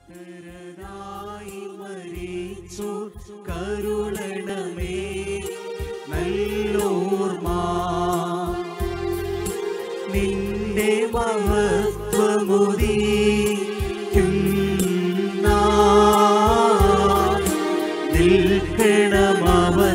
കരതായി മരിച്ചു കരുളണമേ നല്ലോർമ്മ നിന്റെ മഹത്വമുദീക്കും നിൽക്കണം അവർ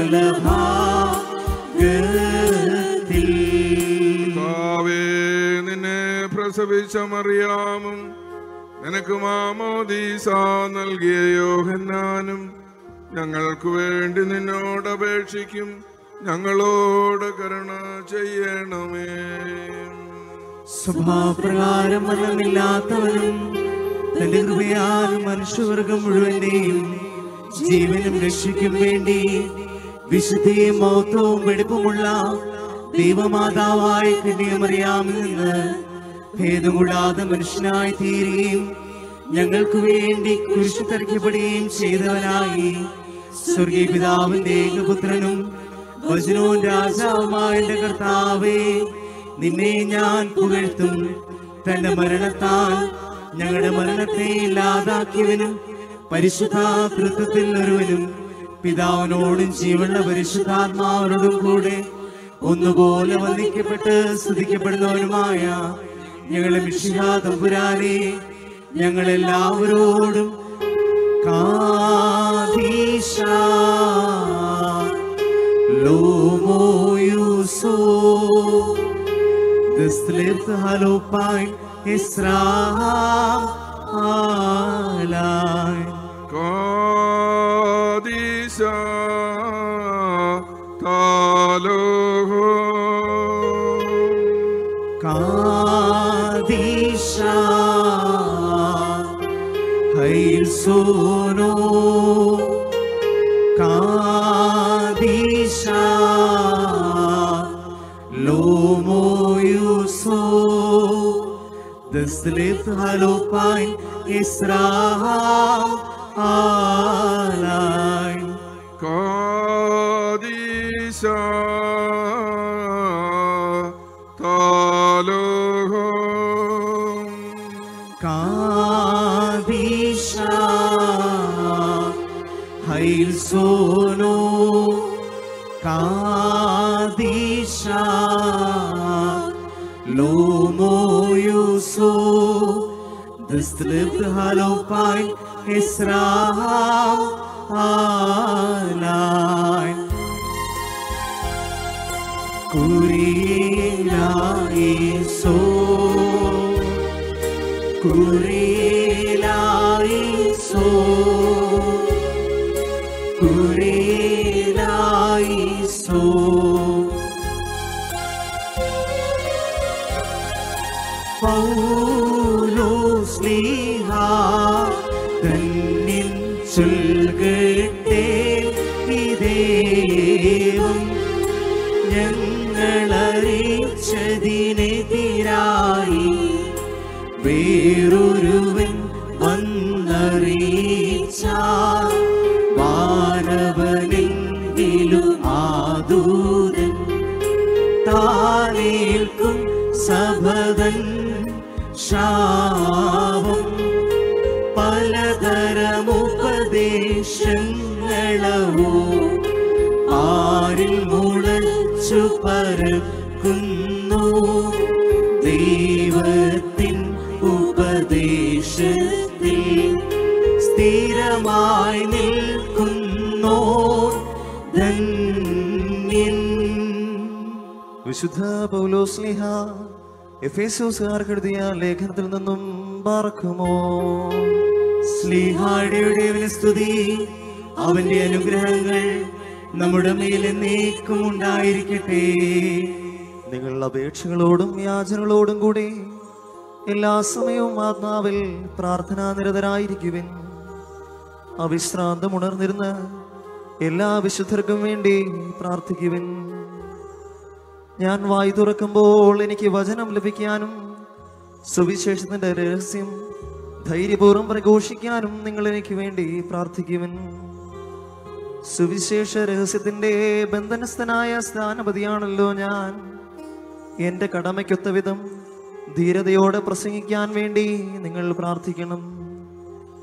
വലഭാഗത്തിൽ കർത്താവേ, നിന്നെ പ്രസവിച്ച മറിയാമും നിനക്ക് മാമോദീസ നൽകിയ യോഹന്നാനും ഞങ്ങൾക്ക് വേണ്ടി നിന്നോട് അപേക്ഷിക്കും ഞങ്ങളോട് കരുണ ചെയ്യണമേ സ്വഭാവപ്രകാരം മരണമില്ലാത്തവനും തന്റെ കൃപയാൽ മനുഷ്യവർഗം മുഴുവന്റെയും ജീവനും രക്ഷിക്കും വേണ്ടി വിശുദ്ധിയും മൗത്വവും വെടുപ്പുമുള്ള ദൈവമാതാവായ കന്യമറിയാമിൽ നിന്ന് ഭേദം കൂടാതെ മനുഷ്യനായി തീരുകയും ഞങ്ങൾക്ക് വേണ്ടി കുരിശു തറിക്കപ്പെടുകയും ചെയ്തവനായി സ്വർഗീയ പിതാവിന്റെ ഏകപുത്രനും വചനവും രാജാവുമായ എന്റെ കർത്താവേ നിന്നെ ഞാൻ പുകഴ്ത്തും തന്റെ മരണത്താൽ ഞങ്ങളുടെ മരണത്തെ ഇല്ലാതാക്കിയവനും പരിശുദ്ധ തൃത്വത്തിൽ ഒരുവനും പിതാവിനോടും ജീവനുള്ള പരിശുദ്ധാത്മാവിനോടും കൂടെ ഒന്നുപോലെ വന്ദിക്കപ്പെട്ട് സ്തുതിക്കപ്പെടുന്നവനുമായ ഞങ്ങളെ മിഷിഹാ തമ്പുരാനെ ഞങ്ങളെല്ലാവരോടും കാതീശ ലോമോയുസോ Geslebt hallo Pein Israel allein. കാദീശ താലോഹോ Kadisha Heil Sono Kadisha Lomo Yuso Das lebt hallo Pein Israel allein. കാദീശ താലോഹോ Kadisha Heil Sono Kadisha Lomo Yuso Das lebt hallo Pein Israel allein Kurielaiso Kurielaiso Kurielaiso പൗലോസ് ലീഹ തന്നിൽ ചൊൽകട്ടെ ഇതേവും ഞങ്ങളറിയിച്ചതിനെതിരായി വേറൊരുവൻ വന്നറിയിച്ച വാനവനെങ്കിലും ആദൂതൻ താനേൽക്കും സഭതൻ ശാപം പലതരമുപദേശങ്ങളവോ ആരിൽ മുളച്ചു പരക്കുന്നു ദൈവത്തിൻ ഉപദേശത്തിൽ സ്ഥിരമായി നിൽക്കുന്നോ ധന്യൻ വിശുദ്ധ പൗലോസ്ലിഹ എഫേസോസുകാർക്ക് എഴുതിയ ലേഖനത്തിൽ നിന്നും പാർക്കുമോ സ്ലീഹാടിയുടെ സ്തുതി അവന്റെ അനുഗ്രഹങ്ങൾ നമ്മുടെ മേൽ എന്നേക്കും ഉണ്ടായിരിക്കട്ടെ നിങ്ങൾ അപേക്ഷകളോടും യാചനകളോടും കൂടി എല്ലാ സമയവും ആത്മാവിൽ പ്രാർത്ഥനാ നിരതരായിരിക്കുവിൻ അവിശ്രാന്തം ഉണർന്നിരുന്ന് എല്ലാ വിശുദ്ധർക്കും വേണ്ടി പ്രാർത്ഥിക്കുവിൻ ഞാൻ വായി തുറക്കുമ്പോൾ എനിക്ക് വചനം ലഭിക്കാനും സുവിശേഷത്തിന്റെ രഹസ്യം ധൈര്യപൂർവ്വം പ്രഘോഷിക്കാനും നിങ്ങൾ എനിക്ക് വേണ്ടി പ്രാർത്ഥിക്കുവിൻ സുവിശേഷ രഹസ്യത്തിന്റെ ബന്ധനസ്ഥനായ സ്ഥാനപതിയാണല്ലോ ഞാൻ എന്റെ കടമയ്ക്കൊത്ത വിധം ധീരതയോടെ പ്രസംഗിക്കാൻ വേണ്ടി നിങ്ങൾ പ്രാർത്ഥിക്കണം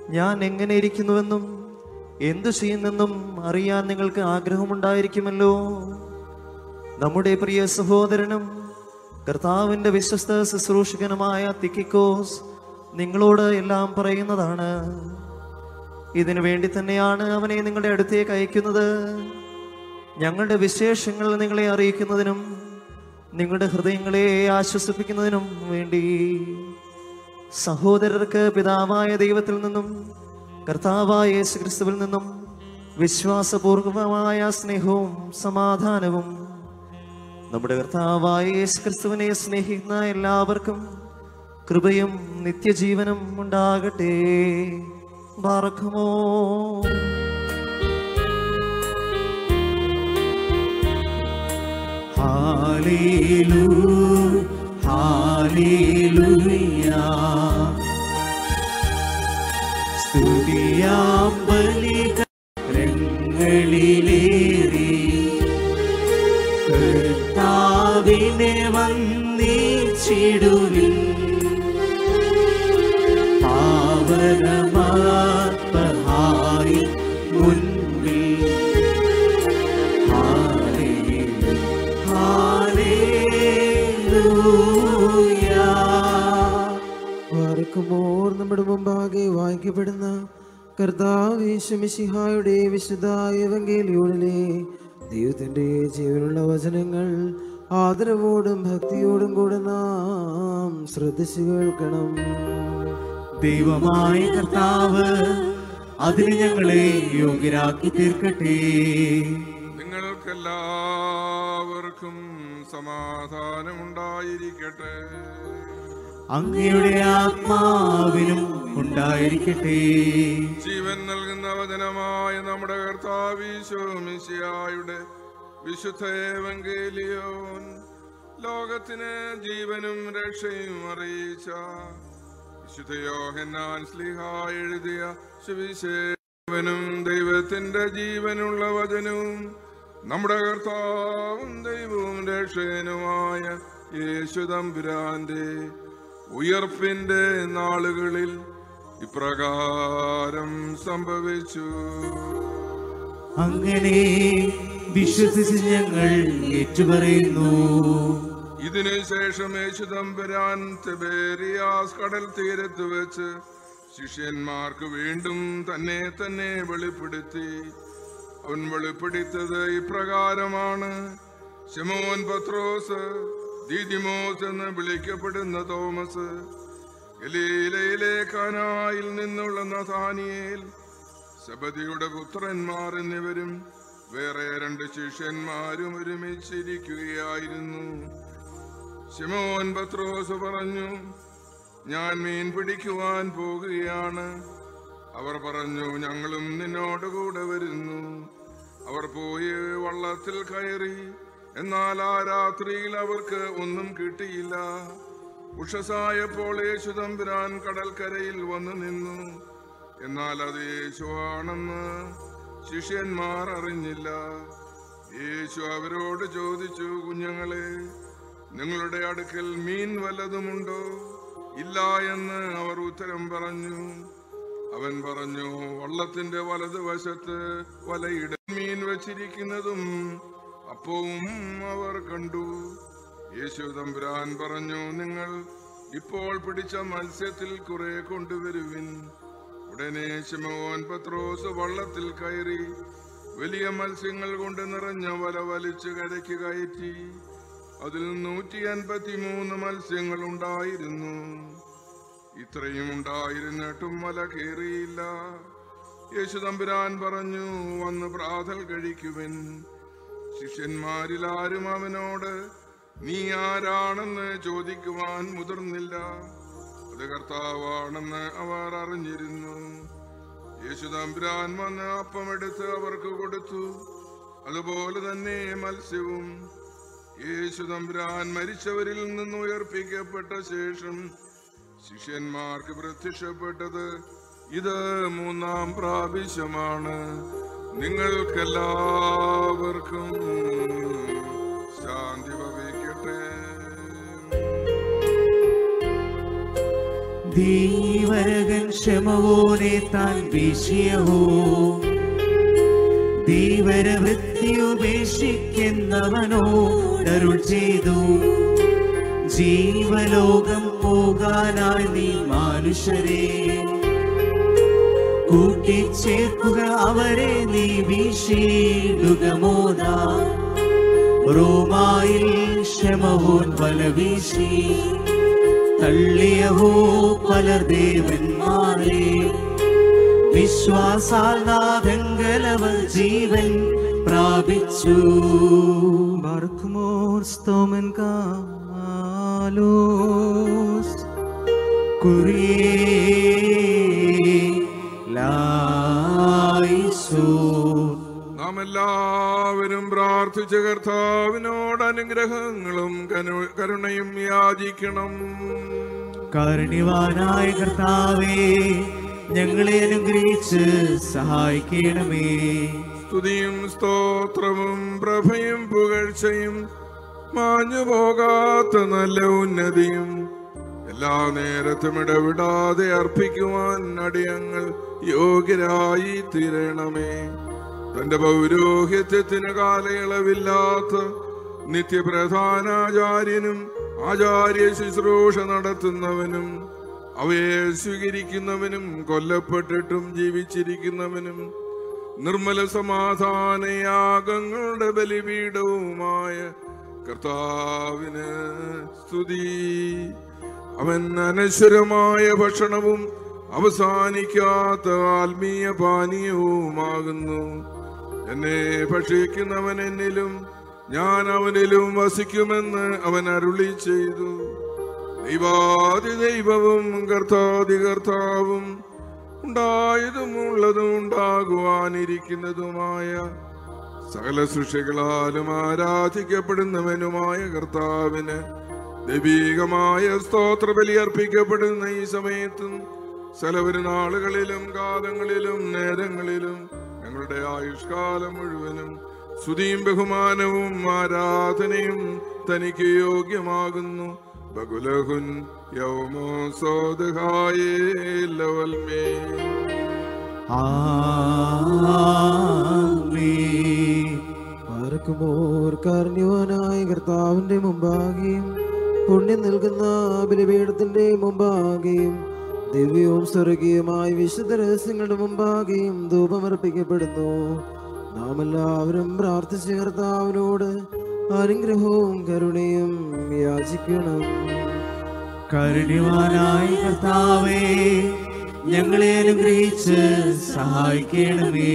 ഞാൻ എങ്ങനെ ഇരിക്കുന്നുവെന്നും എന്തു ചെയ്യുന്നെന്നും അറിയാൻ നിങ്ങൾക്ക് ആഗ്രഹമുണ്ടായിരിക്കുമല്ലോ നമ്മുടെ പ്രിയ സഹോദരനും കർത്താവിന്റെ വിശ്വസ്ത ശുശ്രൂഷകനുമായ തിക്കിക്കോസ് നിങ്ങളോട് എല്ലാം പറയുന്നതാണ് ഇതിനു വേണ്ടി തന്നെയാണ് അവനെ നിങ്ങളുടെ അടുത്തേക്ക് അയക്കുന്നത് ഞങ്ങളുടെ വിശേഷങ്ങൾ നിങ്ങളെ അറിയിക്കുന്നതിനും നിങ്ങളുടെ ഹൃദയങ്ങളെ ആശ്വസിപ്പിക്കുന്നതിനും വേണ്ടി സഹോദരർക്ക് പിതാവായ ദൈവത്തിൽ നിന്നും കർത്താവായ യേശു ക്രിസ്തുവിൽ നിന്നും വിശ്വാസപൂർവമായ സ്നേഹവും സമാധാനവും നമ്മുടെ കർത്താവായ യേശു ക്രിസ്തുവിനെ സ്നേഹിക്കുന്ന എല്ലാവർക്കും കൃപയും നിത്യജീവനും ഉണ്ടാകട്ടെ ബാറക്കുമോ ഹാലേലൂ ഹാലേലൂയ സ്തുതിയാം ബലികളിലേറി കർത്താവിനെ വന്നിച്ചിടുവിൻ പാവനമാത്മഹായി മുൻപിൽ ഹാലേലൂ ഹാലേലൂയ വാർക്കുമോർ നമ്മുടെ മുമ്പാകെ വായിക്കപ്പെടുന്ന കർത്താവ് യേശുമിശിഹായുടെ വിശുദ്ധ എവങ്കേലിയോടിലെ ദൈവത്തിന്റെ ജീവനുള്ള വചനങ്ങൾ ആദരവോടും ഭക്തിയോടും കൂടെ നാം ശ്രദ്ധിച്ചു കേൾക്കണം ദൈവമായ കർത്താവ് അതിന് ഞങ്ങളെ യോഗ്യരാക്കി തീർക്കട്ടെ നിങ്ങൾക്കെല്ലാവർക്കും സമാധാനമുണ്ടായിരിക്കട്ടെ അങ്ങയുടെ ആത്മാവിനും ഉണ്ടായിരിക്കട്ടെ ജീവൻ നൽകുന്ന വചനമായ നമ്മുടെ കർത്താവീശോമിശിയായുടെ വിശുദ്ധ ഏവങ്കേലിയോൻ ലോകത്തിന് ജീവനും രക്ഷയും അറിയിച്ച വിശുദ്ധ യോഹന്നാൻ സ്ലിഹ എഴുതിയ സുവിശേഷവനും ദൈവത്തിന്റെ ജീവനുള്ള വചനവും നമ്മുടെ കർത്താവും ദൈവവും രക്ഷകനുമായ യേശു തമ്പുരാന്റെ ഉയർപ്പിന്റെ നാളുകളിൽ ഇപ്രകാരം സംഭവിച്ചു അങ്ങനെ വിശ്വസിച്ച് ഞങ്ങൾ ഏറ്റുപറയുന്നു ഇതിനു ശേഷം യേശു തമ്പുരാൻ തെബേരിയാസ് കടൽ തീരത്ത് വെച്ച് ശിഷ്യന്മാർക്ക് വീണ്ടും തന്നെ തന്നെ വെളിപ്പെടുത്തി അവൻ വെളിപ്പെടുത്തത് ഇപ്രകാരമാണ് ശിമോൻ പത്രോസ് ദീദിമോസ് എന്ന് വിളിക്കപ്പെടുന്ന തോമസ് ഗലീലയിലെ കാനായിൽ നിന്നുള്ള നഥാനിയേൽ സബദിയുടെ പുത്രന്മാർ എന്നിവരും വേറെ രണ്ട് ശിഷ്യന്മാരും ഒരുമിച്ചിരിക്കുകയായിരുന്നു ശിമോൻ പത്രോസ് പറഞ്ഞു ഞാൻ മീൻ പിടിക്കുവാൻ പോകുകയാണ് അവർ പറഞ്ഞു ഞങ്ങളും നിന്നോട് കൂടെ വരുന്നു അവർ പോയി വള്ളത്തിൽ കയറി എന്നാൽ ആ രാത്രിയിൽ അവർക്ക് ഒന്നും കിട്ടിയില്ല ഉഷസായപ്പോൾ യേശു തമ്പുരാൻ കടൽക്കരയിൽ വന്നു നിന്നു എന്നാൽ അത് യേശുവാണെന്ന് ശിഷ്യന്മാർ അറിഞ്ഞില്ല യേശു അവരോട് ചോദിച്ചു കുഞ്ഞുങ്ങളെ നിങ്ങളുടെ അടുക്കൽ മീൻ വല്ലതുമുണ്ടോ ഇല്ല എന്ന് അവർ ഉത്തരം പറഞ്ഞു അവൻ പറഞ്ഞു വള്ളത്തിന്റെ വലതുവശത്ത് വലയിട മീൻ വച്ചിരിക്കുന്നതും അപ്പവും അവർ കണ്ടു യേശു തമ്പുരാൻ പറഞ്ഞു നിങ്ങൾ ഇപ്പോൾ പിടിച്ച മത്സ്യത്തിൽ കുറെ കൊണ്ടുവരുവിൻ ഉടനെ ശിമോൻ പത്രോസ് വള്ളത്തിൽ കയറി വലിയ മത്സ്യങ്ങൾ കൊണ്ട് നിറഞ്ഞ വല വലിച്ചു കരയ്ക്ക് കയറ്റി അതിൽ നൂറ്റി അൻപത്തി മൂന്ന് മത്സ്യങ്ങൾ ഉണ്ടായിരുന്നു ഇത്രയും ഉണ്ടായിരുന്നിട്ടും വല കയറിയില്ല യേശു തമ്പുരാൻ പറഞ്ഞു വന്ന് പ്രാതൽ കഴിക്കുവിൻ ശിഷ്യന്മാരിൽ ആരും അവനോട് നീ ആരാണെന്ന് ചോദിക്കുവാൻ മുതിർന്നില്ല അത് കർത്താവാണെന്ന് അവർ അറിഞ്ഞിരുന്നു യേശു തമ്പുരാൻ വന്ന് അപ്പമെടുത്ത് അവർക്ക് കൊടുത്തു അതുപോലെ തന്നെ മത്സ്യവും യേശു തമ്പുരാൻ മരിച്ചവരിൽ നിന്ന് ഉയർപ്പിക്കപ്പെട്ട ശേഷം ശിഷ്യന്മാർക്ക് പ്രത്യക്ഷപ്പെട്ടത് ഇത് മൂന്നാം പ്രാവശ്യമാണ് നിങ്ങൾക്കെല്ലാവർക്കും ശാന്തി ഭവിക്കട്ടെ ദീവരകൻ ക്ഷമവോനെ താൻ വീശിയവോ ധീവരവൃത്തി ഉപേക്ഷിക്കുന്നവനോടരുൾ ചെയ്തു ജീവലോകം പോകാനായി നീ മനുഷ്യരെ കൂട്ടിച്ചേർക്കുക അവരെ നീ വീശിടുക മോദാ റോമായിൽ ക്ഷമവോൻ വല വീശി തള്ളിയവോ പലർ ദേവന്മാരെ വിശ്വാസാൽ നാഥങ്കലവർ ജീവൻ പ്രാപിച്ചു Barkmor stomen kalos കുറിയേലായിസോൻ നാം എല്ലാവരും പ്രാർത്ഥിച്ച കർത്താവിനോട് അനുഗ്രഹങ്ങളും കരു- കരുണയും യാചിക്കണം കാരുണ്യവാനായ കർത്താവേ ഞങ്ങളെ അനുഗ്രഹിച്ച് സഹായിക്കണമേ സ്തുതിയും സ്തോത്രവും പ്രഭയും പുകഴ്ചയും മാഞ്ഞു പോകാത്ത നല്ല ഉന്നതിയും എല്ലാ നേരത്തും ഇടവിടാതെ അർപ്പിക്കുവാൻ അടിയങ്ങൾ യോഗ്യരായി തീരണമേ തന്റെ പൗരോഹിത്യത്തിന് കാലയളവില്ലാത്ത നിത്യപ്രധാനാചാര്യനും ആചാര്യ ശുശ്രൂഷ നടത്തുന്നവനും അവയെ സ്വീകരിക്കുന്നവനും കൊല്ലപ്പെട്ടിട്ടും ജീവിച്ചിരിക്കുന്നവനും നിർമ്മല സമാധാനയാഗങ്ങളുടെ ബലിപീഠവുമായ കർത്താവിന് സ്തുതി അവൻ അനശ്വരമായ ഭക്ഷണവും അവസാനിക്കാത്ത ആത്മീയ പാനീയവുമാകുന്നു എന്നെ ഭക്ഷിക്കുന്നവൻ എന്നിലും ഞാൻ അവനിലും വസിക്കുമെന്ന് അവൻ അരുളി ചെയ്തു ദൈവാദി ദൈവവും കർത്താദി കർത്താവും ഉണ്ടായതും ഉള്ളതും ഉണ്ടാകുവാനിരിക്കുന്നതുമായ സകല സൃഷ്ടികളാലും ആരാധിക്കപ്പെടുന്നവനുമായ കർത്താവിന് ദൈവീകമായ സ്തോത്ര ബലി അർപ്പിക്കപ്പെടുന്ന ഈ സമയത്തും സലവര് നാളുകളിലും കാലങ്ങളിലും നേരങ്ങളിലും ഞങ്ങളുടെ ആയുഷ്കാലം മുഴുവനും സ്തുതിയും ബഹുമാനവും ആരാധനയും തനിക്ക് യോഗ്യമാകുന്നു ബകുലഹുൻ യൗമോ സോദഹായേ ലവൽമേ ആമേൻ പാർക്കുമോർ കാരുണ്യവാനായ കർത്താവിന്റെ മുമ്പാകെയും പുണ്യം നൽകുന്ന ബലിപീഠത്തിന്റെ മുമ്പാകെയും ദിവ്യവും സ്വർഗീയമായ വിശുദ്ധ രഹസ്യങ്ങളുടെ മുമ്പാകെയും ധൂപമർപ്പിക്കപ്പെടുന്നു നാം എല്ലാവരും പ്രാർത്ഥിച്ച കർത്താവിനോട് അനുഗ്രഹവും കരുണയും യാചിക്കണം കരുണ്യവാനായ കർത്താവേ ഞങ്ങളെ അനുഗ്രഹിച്ച് സഹായിക്കണമേ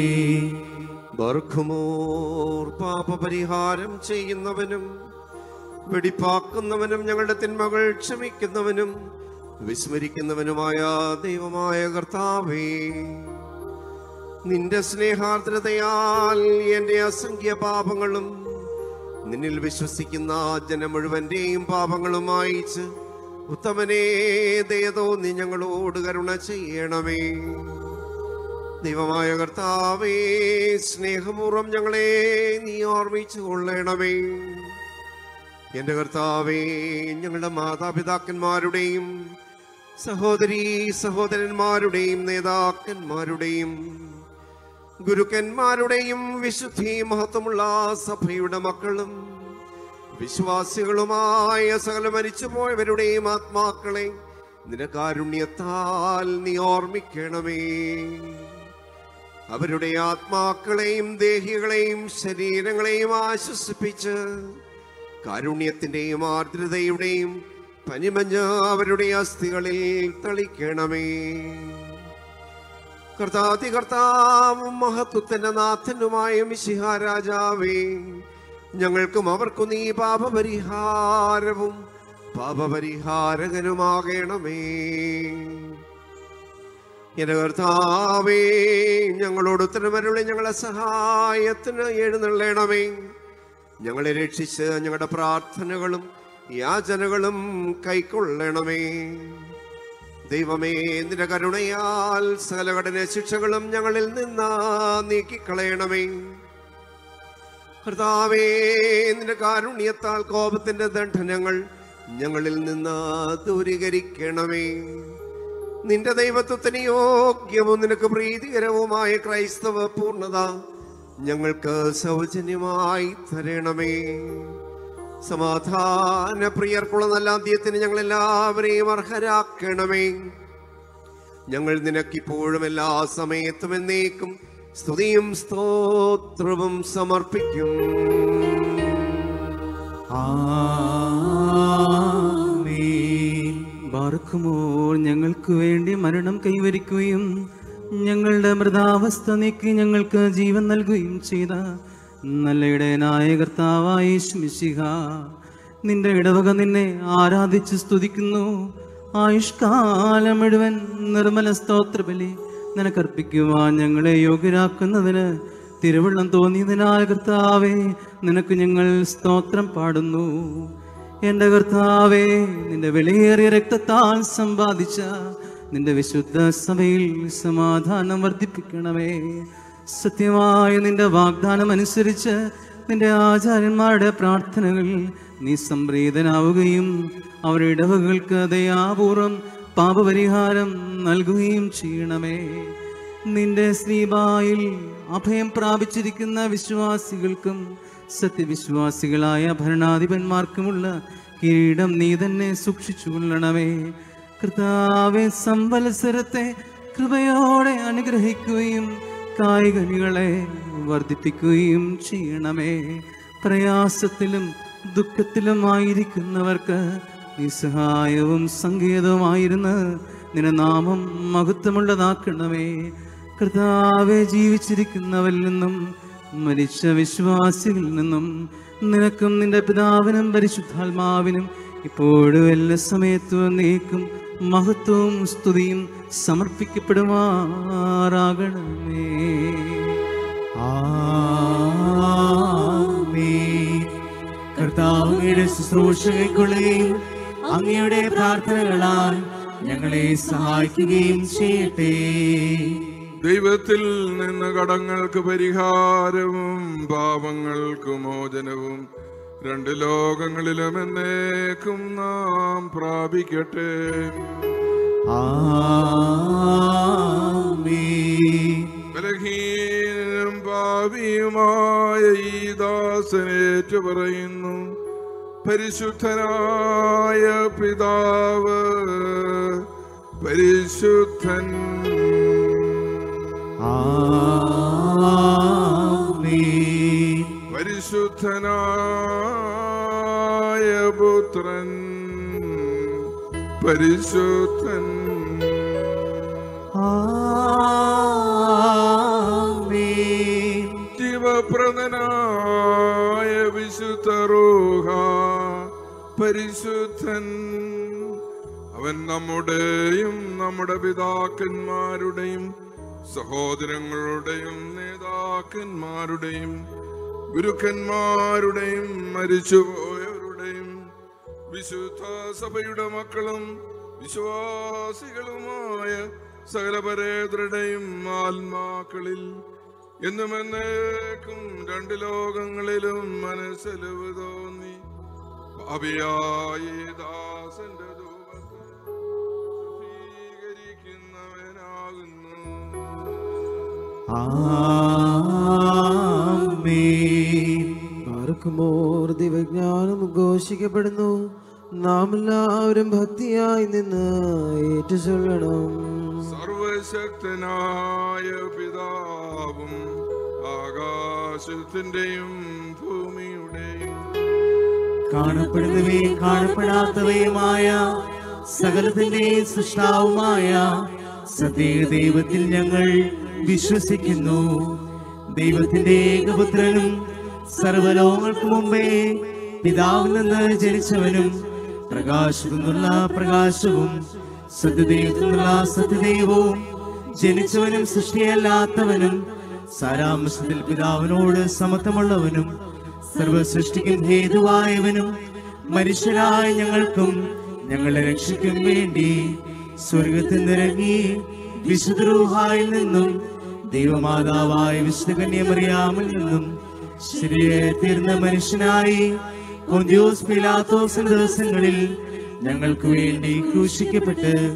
ബർഖുമോർ പാപപരിഹാരം ചെയ്യുന്നവനും വെടിപ്പാക്കുന്നവനും ഞങ്ങളുടെ തിന്മകൾ ക്ഷമിക്കുന്നവനും വിസ്മരിക്കുന്നവനുമായ ദൈവമായ കർത്താവേ നിന്റെ സ്നേഹാർദ്രതയാൽ എന്റെ അസംഖ്യ പാപങ്ങളും നിന്നിൽ വിശ്വസിക്കുന്ന ജനം മുഴുവന്റെയും പാപങ്ങളും അയച്ച് ഉത്തമനേ ദയതോ നീ ഞങ്ങളോട് കരുണ ചെയ്യണമേ ദൈവമായ കർത്താവേ സ്നേഹപൂർവം ഞങ്ങളെ നീ ഓർമ്മിച്ചു കൊള്ളണമേ എന്റെ കർത്താവേ ഞങ്ങളുടെ മാതാപിതാക്കന്മാരുടെയും സഹോദരീ സഹോദരന്മാരുടെയും നേതാക്കന്മാരുടെയും ഗുരുക്കന്മാരുടെയും വിശുദ്ധി മഹത്വമുള്ള സഭയുടെ മക്കളും വിശ്വാസികളുമായ സകല മരിച്ചുപോയവരുടെയും ആത്മാക്കളെ നിന്റെ കാരുണ്യത്താൽ നീ ഓർമ്മിക്കണമേ അവരുടെ ആത്മാക്കളെയും ദേഹികളെയും ശരീരങ്ങളെയും ആശ്വസിപ്പിച്ച് കാരുണ്യത്തിന്റെയും ആർദ്രതയുടെയും പനിമഞ്ഞ് അവരുടെ അസ്ഥികളിൽ തളിക്കണമേ കർത്താതി കർത്താവും മഹത്വത്തിന്റെ നാഥനുമായ മിശിഹ രാജാവേ ഞങ്ങൾക്കും അവർക്കും നീ പാപപരിഹാരവും പാപപരിഹാരകനുമാകണമേ എന്റെ കർത്താവേ ഞങ്ങളോട് ഉത്തരമരുളി ഞങ്ങളെ സഹായത്തിന് എഴുന്നള്ളണമേ ഞങ്ങളെ രക്ഷിച്ച് ഞങ്ങളുടെ പ്രാർത്ഥനകളും യാചനകളും കൈക്കൊള്ളണമേ ദൈവമേ നിന്റെ കരുണയാൽ സകല കഠിന ശിക്ഷകളും ഞങ്ങളിൽ നിന്ന് നീക്കിക്കളയണമേ കർത്താവേ നിന്റെ കാരുണ്യത്താൽ കോപത്തിന്റെ ദണ്ഡനങ്ങൾ ഞങ്ങളിൽ നിന്ന് ദൂരീകരിക്കണമേ നിന്റെ ദൈവത്വത്തിന് യോഗ്യവും നിനക്ക് പ്രീതികരവുമായ ക്രൈസ്തവ പൂർണ്ണത ഞങ്ങൾക്ക് സൗജന്യമായി തരണമേ സമാധാന പ്രിയർക്കുള്ള നല്ല അന്ത്യത്തിന് ഞങ്ങൾ എല്ലാവരെയും അർഹരാക്കണമേ ഞങ്ങൾ നിനക്കിപ്പോഴും എല്ലാ സമയത്തും എന്നേക്കും സ്തുതിയും സ്തോത്രവും സമർപ്പിക്കും ആമേൻ ബാർക്കുമോർ ഞങ്ങൾക്ക് വേണ്ടി മരണം കൈവരിക്കുകയും ഞങ്ങളുടെ മൃതാവസ്ഥ നീക്കി ഞങ്ങൾക്ക് ജീവൻ നൽകുകയും ചെയ്ത നല്ല ഇടയനായ കർത്താവായ യേശുമിശിഹ നിന്റെ ഇടവക നിന്നെ ആരാധിച്ച് സ്തുതിക്കുന്നു ആയുഷ്കാലം മുഴുവൻ നിർമ്മല സ്തോത്രബലി നിനക്കർപ്പിക്കുവാൻ ഞങ്ങളെ യോഗ്യരാക്കുന്നതിന് തിരുവള്ളം തോന്നിയതിനാൽ കർത്താവേ നിനക്ക് ഞങ്ങൾ സ്തോത്രം പാടുന്നു എന്റെ കർത്താവേ നിന്റെ വിലയേറിയ രക്തത്താൽ സമ്പാദിച്ച നിന്റെ വിശുദ്ധ സഭയിൽ സമാധാനം വർദ്ധിപ്പിക്കണമേ സത്യമായ നിന്റെ വാഗ്ദാനം അനുസരിച്ച് നിന്റെ ആചാര്യന്മാരുടെ പ്രാർത്ഥനകൾ നീ സംപ്രീതനാവുകയും അവരുടെ ഇടവകൾക്ക് ദയാപൂർവം പാപപരിഹാരം നൽകുകയും ചെയ്യണമേ നിന്റെ ശ്രീബായിൽ അഭയം പ്രാപിച്ചിരിക്കുന്ന വിശ്വാസികൾക്കും സത്യവിശ്വാസികളായ ഭരണാധിപന്മാർക്കുമുള്ള കിരീടം നീ തന്നെ സൂക്ഷിച്ചു കൊള്ളണമേ കർത്താവെ സംവത്സരത്തെ കൃപയോടെ അനുഗ്രഹിക്കുകയും കായികനികളെ വർദ്ധിപ്പിക്കുകയും ചെയ്യണമേ പ്രയാസത്തിലും ദുഃഖത്തിലുമായിരിക്കുന്നവർക്ക് നിസ്സഹായവും സങ്കേതവുമായിരുന്ന് നിന്റെ നാമം മഹത്വമുള്ളതാക്കണമേ കർത്താവെ ജീവിച്ചിരിക്കുന്നവരിൽ നിന്നും മരിച്ച വിശ്വാസികളിൽ നിന്നും നിനക്കും നിന്റെ പിതാവിനും പരിശുദ്ധാത്മാവിനും ഇപ്പോഴും എല്ലാ സമയത്തും നീക്കും മഹത്വവും സ്തുതിയും സമർപ്പിക്കപ്പെടുമാറാകണമേ ആമേൻ കർത്താവയുടെ ശുശ്രൂഷകൾക്കുള്ളയും അങ്ങയുടെ പ്രാർത്ഥനകളാൽ ഞങ്ങളെ സഹായിക്കുകയും ചെയ്യട്ടെ ദൈവത്തിൽ നിന്ന് കടങ്ങൾക്ക് പരിഹാരവും പാപങ്ങൾക്ക് മോചനവും രണ്ട് ലോകങ്ങളിലും എന്നേക്കും നാം പ്രാപിക്കട്ടെ ആമേൻ ബലഹീനനും ഭാവിയുമായ ഈ ദാസനേറ്റു പറയുന്നു പരിശുദ്ധനായ പിതാവ് പരിശുദ്ധൻ ആമേൻ പരിശുദ്ധനായ പുത്രൻ പരിശുദ്ധൻ ആമേൻ ജീവപ്രദനായ വിശുദ്ധ റൂഹ പരിശുദ്ധൻ അവൻ നമ്മുടെയും നമ്മുടെ പിതാക്കന്മാരുടെയും സഹോദരങ്ങളുടെയും നേതാക്കന്മാരുടെയും ഗുരുക്കന്മാരുടെയും മരിച്ചുപോയവരുടെയും വിശുദ്ധ സഭയുടെ മക്കളും വിശ്വാസികളുമായ സകലപരേതരുടെയും ആത്മാക്കളിൽ എന്നും എന്നേക്കും രണ്ട് ലോകങ്ങളിലും മനസ്സലിവ് തോന്നി ഭാവിയായി ദാസന്റെ ധൂപത്തെ സ്വീകരിക്കുന്നവനാകുന്നു ആമേൻ ആർക്കുമോർ ദിവജ്ഞാനം ഘോഷിക്കപ്പെടുന്നു നാം എല്ലാവരും ഭക്തിയായി നിന്ന് ഏറ്റുചൊല്ലണം സർവശക്തനായ പിതാവും ആകാശത്തിന്റെയും ഭൂമിയുടെയും കാണപ്പെടുന്നവയും കാണപ്പെടാത്തവയുമായ സകലത്തിന്റെ സൃഷ്ടാവുമായ സത്യ ദൈവത്തിൽ ഞങ്ങൾ വിശ്വസിക്കുന്നു ദൈവത്തിന്റെ ഏകപുത്രനും സർവലോകങ്ങൾക്ക് മുമ്പേ പിതാവിൽ നിന്ന് ജനിച്ചവനും പ്രകാശത്തിൽ നിന്നുള്ള പ്രകാശവും സത്യദൈവത്തിൽ നിന്നുള്ള സത്യദൈവവും ജനിച്ചവനും സൃഷ്ടിയല്ലാത്തവനും സാരാംശത്തിൽ പിതാവിനോട് സമത്വമുള്ളവനും സർവസൃഷ്ടിക്കും ഹേതുവായവനും മനുഷ്യരായ ഞങ്ങൾക്കും ഞങ്ങളുടെ രക്ഷയ്ക്കും വേണ്ടി സ്വർഗത്തിൽ നിറങ്ങി വിശുദ്ധരൂഹായിൽ നിന്നും ദൈവമാതാവായ വിശുദ്ധകന്യമറിയാമിൽ നിന്നും ശരിയെ തീർന്ന മനുഷ്യനായി പൊന്തിയോസ് പിലാത്തോസിന്റെ ദിവസങ്ങളിൽ ഞങ്ങൾക്ക് വേണ്ടി ക്രൂശിക്കപ്പെട്ട്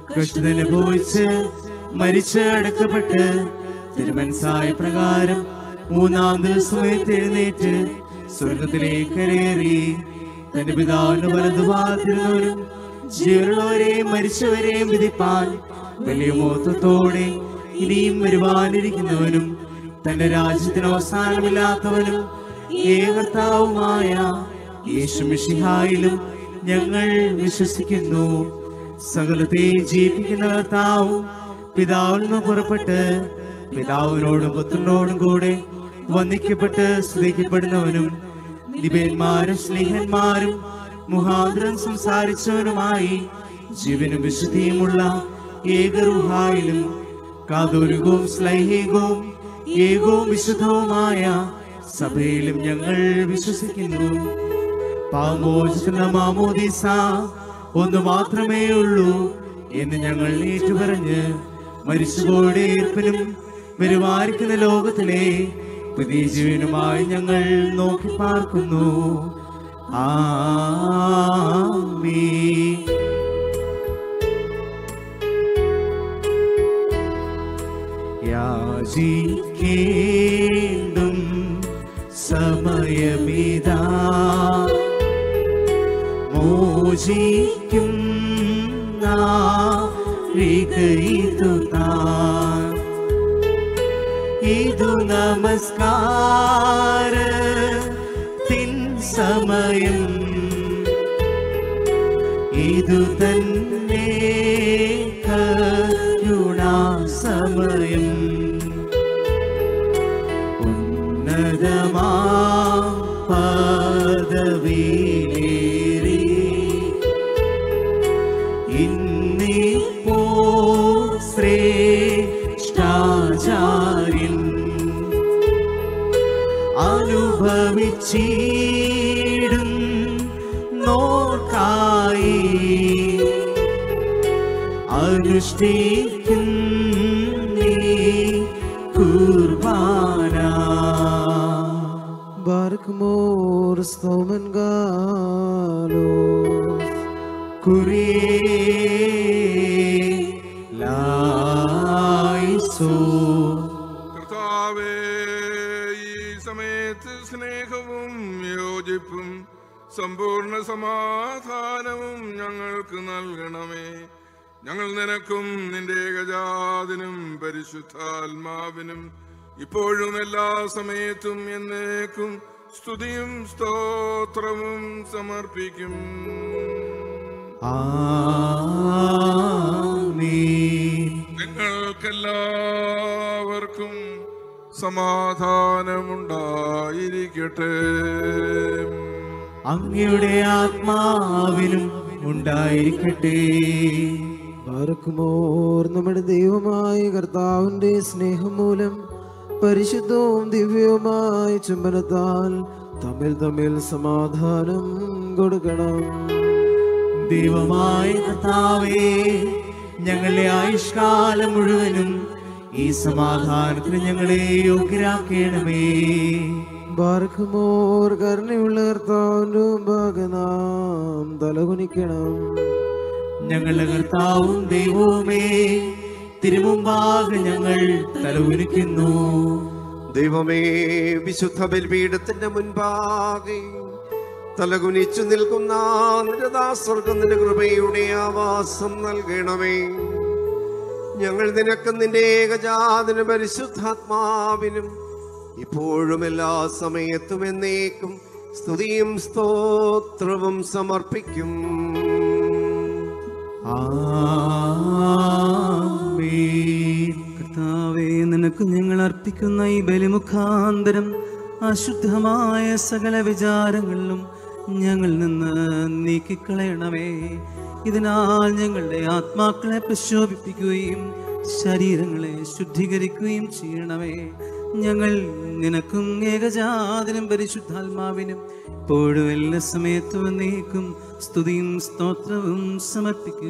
കഷ്ടതനുഭവിച്ച് മരിച്ച് അടക്കപ്പെട്ട് തിരുമനസായ പ്രകാരം മൂന്നാം ദിവസം എഴുന്നേറ്റ് സ്വർഗത്തിലേക്ക് കരേറി തന്റെ പിതാവിന്റെ വലതുഭാഗത്തിരുന്നവരും ജീവനുള്ളവരെയും മരിച്ചവരെയും വിധിപ്പാൻ വലിയ മോത്തത്തോടെ ഇനിയും വരുവാനിരിക്കുന്നവനും തന്റെ രാജ്യത്തിന് അവസാനമില്ലാത്തവനും ഏകർത്താവുമായ യേശുമിഷിഹായിലും ഞങ്ങൾ വിശ്വസിക്കുന്നു സകലത്തെ ജീവിക്കുന്ന കർത്താവും പിതാവിൽ നിന്ന് പുറപ്പെട്ട് പിതാവിനോടും പുത്രനോടും കൂടെ വന്ദിക്കപ്പെട്ട് സ്തുതിക്കപ്പെടുന്നവനും ദിപന്മാരും സ്നേഹന്മാരും മുഹാന്തരം സംസാരിച്ചവനുമായി ജീവനും വിശുദ്ധിയുമുള്ള ഏകറുഹായിലും കാതോലികവും സ്ലൈഹികവും ഏകവും വിശുദ്ധവുമായ സഭയിലും ഞങ്ങൾ വിശ്വസിക്കുന്നു പാമോചന മാമോദിസ ഒന്ന് മാത്രമേ ഉള്ളൂ എന്ന് ഞങ്ങൾ ഏറ്റുപറഞ്ഞ് മരിച്ചുപോയുടെ ഏർപ്പിലും വരുമാരിക്കുന്ന ലോകത്തിലെ പുതിയ ജീവനുമായി ഞങ്ങൾ നോക്കി പാർക്കുന്നു ആമീ യാചിക്കേണ്ടും സമയമിതാ മോചിക്കും നാഴികയിതു താൻ ഇതു നമസ്കാര തിൻ സമയം ഇതു തന്നെ കരുണാ സമയം ഉന്നതമാ പദവിയിലേറി ഇന്നിപ്പോ ശ്രേഷ്ഠാചാര്യൻ അനുഭവിച്ചിടും നോക്കായി അനുഷ്ഠിക്കും നീ കുർബാന ബാർക്കുമോർ സ്തോമൻ ഗാലോ കുറിയേലായിസോ കർത്താവേ ഈ സമയത്ത് സ്നേഹവും യോജിപ്പും സമ്പൂർണ്ണ സമാധാനവും ഞങ്ങൾക്ക് നൽകണമേ ഞങ്ങൾ നിനക്കും നിന്റെ ഏകജാതിനും പരിശുദ്ധാത്മാവിനും ഇപ്പോഴും എല്ലാ സമയത്തും എന്നേക്കും സ്തുതിയും സ്തോത്രവും സമർപ്പിക്കും ആമീൻ നിങ്ങൾക്കെല്ലാവർക്കും സമാധാനമുണ്ടായിരിക്കട്ടെ അങ്ങയുടെ ആത്മാവിനും ഉണ്ടായിരിക്കട്ടെ ബാർക്കുമോർ നമ്മുടെ ദൈവമായ കർത്താവിന്റെ സ്നേഹം മൂലം പരിശുദ്ധവും ദിവ്യവുമായ ചുംബനത്താൽ തമ്മിൽ തമ്മിൽ സമാധാനം കൊടുക്കണം ദൈവമായ കർത്താവേ ഞങ്ങളുടെ ആയുഷ്കാലം മുഴുവനും ഈ സമാധാനത്തിന് ഞങ്ങളെ യോഗ്യരാക്കണമേ ബാർക്കുമോർ കരുണയുള്ള കർത്താവിന്റെ മുമ്പാകെ നാം തലകുനിക്കണം ഞങ്ങളുടെ കർത്താവും ദൈവവുമേ തിരുമുമ്പാകെ ഞങ്ങൾ തലവുനിക്കുന്നു ദൈവമേ വിശുദ്ധ ബലിപീഠത്തിന്റെ മുൻപാകെ തലകുനിച്ചു നിൽക്കുന്ന നിരദാസ്വർഗത്തിന്റെ കൃപയുടെ ആവാസം നൽകണമേ ഞങ്ങൾ നിനക്ക് നിന്റെ ഏകജാതന പരിശുദ്ധാത്മാവിനും ഇപ്പോഴും എല്ലാ സമയത്തും എന്നേക്കും സ്തുതിയും സ്തോത്രവും സമർപ്പിക്കും ആമീൻ കർത്താവേ നിനക്ക് ഞങ്ങൾ അർപ്പിക്കുന്ന ഈ ബലിമുഖാന്തരം അശുദ്ധമായ സകല വിചാരങ്ങളിലും ഞങ്ങൾ നിന്ന് നീക്കിക്കളയണമേ ഇതിനാൽ ഞങ്ങളുടെ ആത്മാക്കളെ പ്രശോഭിപ്പിക്കുകയും ശരീരങ്ങളെ ശുദ്ധീകരിക്കുകയും ചെയ്യണമേ ഞങ്ങൾ നിനക്കും ഏകജാതനും പരിശുദ്ധാത്മാവിനും ഇപ്പോഴും എല്ലാ സമയത്തും നീക്കും സ്തുതിയും സ്തോത്രവും സമർപ്പിക്കും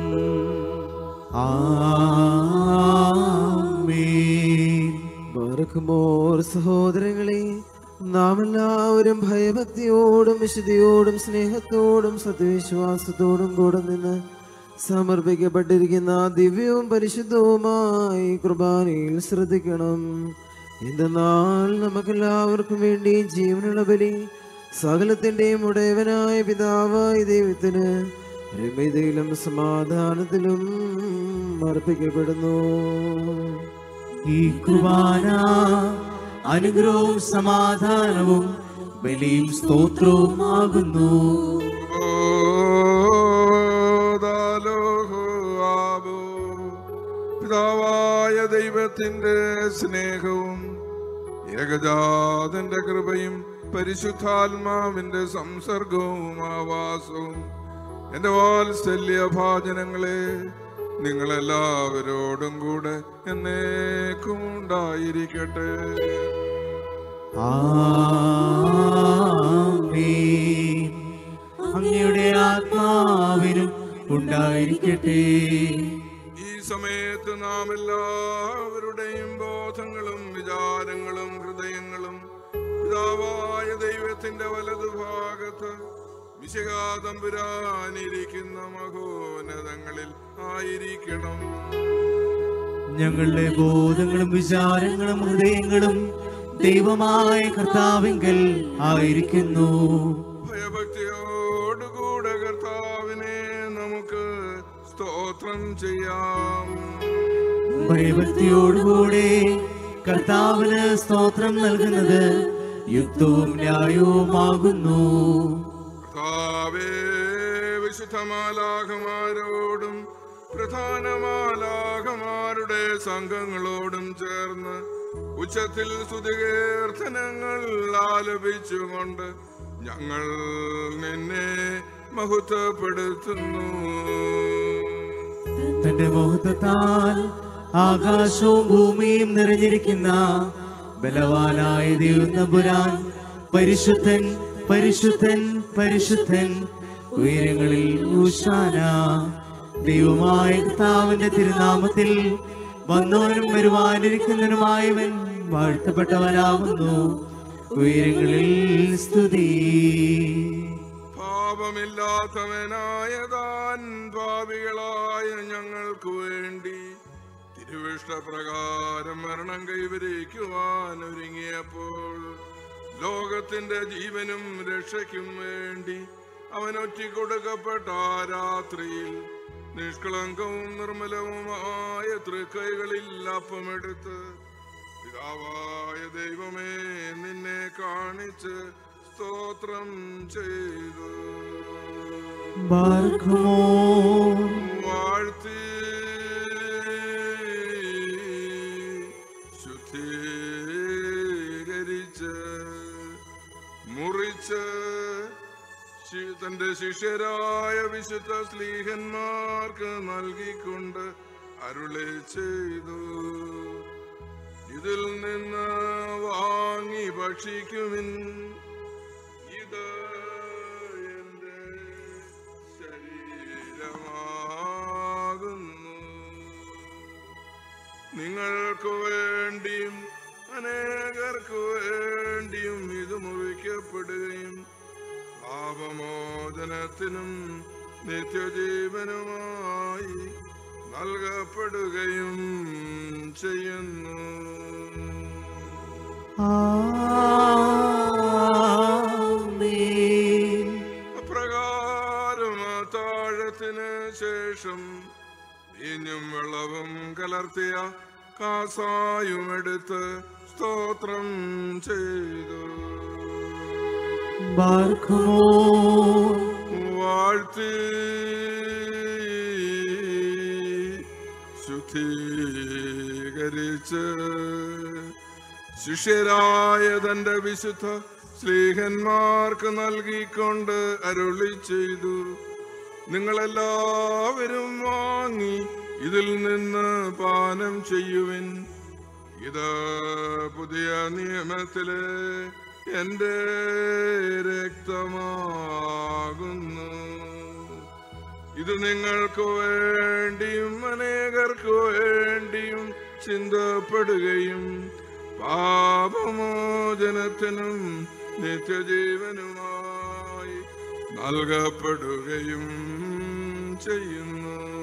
ആമീൻ ബാർക്കുമോർ സഹോദരങ്ങളെ നാം എല്ലാവരും ഭയഭക്തിയോടും വിശുദ്ധിയോടും സ്നേഹത്തോടും സത്യവിശ്വാസത്തോടും കൂടെ നിന്ന് സമർപ്പിക്കപ്പെട്ടിരിക്കുന്ന ദിവ്യവും പരിശുദ്ധവുമായി കുർബാനയിൽ ശ്രദ്ധിക്കണം എന്തെന്നാൽ നമുക്കെല്ലാവർക്കും വേണ്ടി ജീവനുള്ള ബലി സകലത്തിന്റെയും ഉടയവനായ പിതാവായ ദൈവത്തിന് രമ്യതയിലും സമാധാനത്തിലും അർപ്പിക്കപ്പെടുന്നു ഈ കുർബാന അനുഗ്രഹവും സമാധാനവും ബലിയും സ്തോത്രവും ആകുന്നു ഓദാലോഹുആബോ. പിതാവായ ദൈവത്തിന്റെ സ്നേഹവും ഏകജാതന്റെ കൃപയും പരിശുദ്ധാത്മാവിന്റെ സംസർഗവും ആവാസവും എന്റെ വാത്സല്യ ഭാജനങ്ങളെ നിങ്ങളെല്ലാവരോടും കൂടെ എന്നേക്കും ഉണ്ടായിരിക്കട്ടെ ആമേൻ. അങ്ങയുടെ ആത്മാവിനും ഉണ്ടായിരിക്കട്ടെ ഈ സമയത്ത് നാം എല്ലാവരുടെയും ബോധങ്ങളും വിചാരങ്ങളും ഹൃദയങ്ങളും പിതാവായ ദൈവത്തിന്റെ വലതുഭാഗത്ത് വിശകാതമ്പുരാനിരിക്കുന്ന മഹോന്നതങ്ങളിൽ ആയിരിക്കണം ഞങ്ങളുടെ ബോധങ്ങളും വിചാരങ്ങളും ഹൃദയങ്ങളും ദൈവമായ കർത്താവിങ്കൽ ആയിരിക്കുന്നു ഭയഭക്തിയോടുകൂടെ കർത്താവിനെ നമുക്ക് സ്തോത്രം ചെയ്യാം ഭയഭക്തിയോടുകൂടെ കർത്താവിന് സ്തോത്രം നൽകുന്നത് യുക്തവും ന്യായവുമാകുന്നു കർത്താവേ വിശുദ്ധമാലാഖമാരോടും പ്രധാനമാലാഖമാരുടെ സംഘങ്ങളോടും ചേർന്ന് ഉച്ചത്തിൽ സ്തുതികീർത്തനങ്ങൾ ആലപിച്ചുകൊണ്ട് ഞങ്ങൾ നിന്നെ മഹത്വപ്പെടുത്തുന്നു തന്റെ മഹത്വത്താൽ ആകാശവും ഭൂമിയും നിറഞ്ഞിരിക്കുന്ന ബലവാനായ ദൈവം തമ്പുരാൻ പരിശുദ്ധൻ പരിശുദ്ധൻ പരിശുദ്ധൻ ഉയരങ്ങളിൽ ഊശാന ദൈവമായ കർത്താവിന്റെ തിരുനാമത്തിൽ വന്നവനും വരുവാനിരിക്കുന്നവനുമായവൻ വാഴ്ത്തപ്പെട്ടവനാകുന്നു ഉയരങ്ങളിൽ സ്തുതി പാപമില്ലാത്തവനായ താൻ പാപികളായ ഞങ്ങൾക്ക് വേണ്ടി തിരുവിഷ്ടപ്രകാരം മരണം കൈവരിക്കുവാൻ ഒരുങ്ങിയപ്പോൾ ലോകത്തിന്റെ ജീവനും രക്ഷയ്ക്കും വേണ്ടി അവൻ ഒറ്റിക്കൊടുക്കപ്പെട്ട ആ രാത്രിയിൽ നിഷ്കളങ്കവും നിർമ്മലവുമായ തൃക്കൈകളിൽ അപ്പമെടുത്ത് പിതാവായ ദൈവമേ നിന്നെ കാണിച്ച് സ്തോത്രം ചെയ്തു ബാർക്കുമോ വാഴ്ത്തി ശുദ്ധീകരിച്ച് മുറിച്ച് ശി- തന്റെ ശിഷ്യരായ വിശുദ്ധ സ്ലീഹന്മാർക്ക് നൽകിക്കൊണ്ട് അരുളി ചെയ്തു ഇതിൽ നിന്ന് വാങ്ങി ഭക്ഷിക്കുവിൻ ഇത് എന്റെ ശരീരമാകുന്നു നിങ്ങൾക്ക് വേണ്ടിയും അനേകർക്ക് വേണ്ടിയും ഇത് മുറിക്കപ്പെടുകയും പാപമോചനത്തിനും നിത്യജീവനുമായി നൽകപ്പെടുകയും ചെയ്യുന്നു ആമേൻ അപ്രകാരം ആ താഴത്തിന് ശേഷം വീഞ്ഞും വെള്ളവും കലർത്തിയ കാസായും എടുത്ത് സ്തോത്രം ചെയ്തു ബാർക്കുമോ വാഴ്ത്തി ശുദ്ധീകരിച്ച് ശിഷ്യരായ തന്റെ വിശുദ്ധ സ്ലീഹന്മാർക്ക് നൽകിക്കൊണ്ട് അരുളി ചെയ്തു നിങ്ങളെല്ലാവരും വാങ്ങി ഇതിൽ നിന്ന് പാനം ചെയ്യുവിൻ ഇത് പുതിയ നിയമത്തിലെ എന്റെ രക്തമാകുന്നു ഇത് നിങ്ങൾക്ക് വേണ്ടിയും അനേകർക്ക് വേണ്ടിയും ചിന്തപ്പെടുകയും പാപമോചനത്തിനും നിത്യജീവനുമായി നൽകപ്പെടുകയും ചെയ്യുന്നു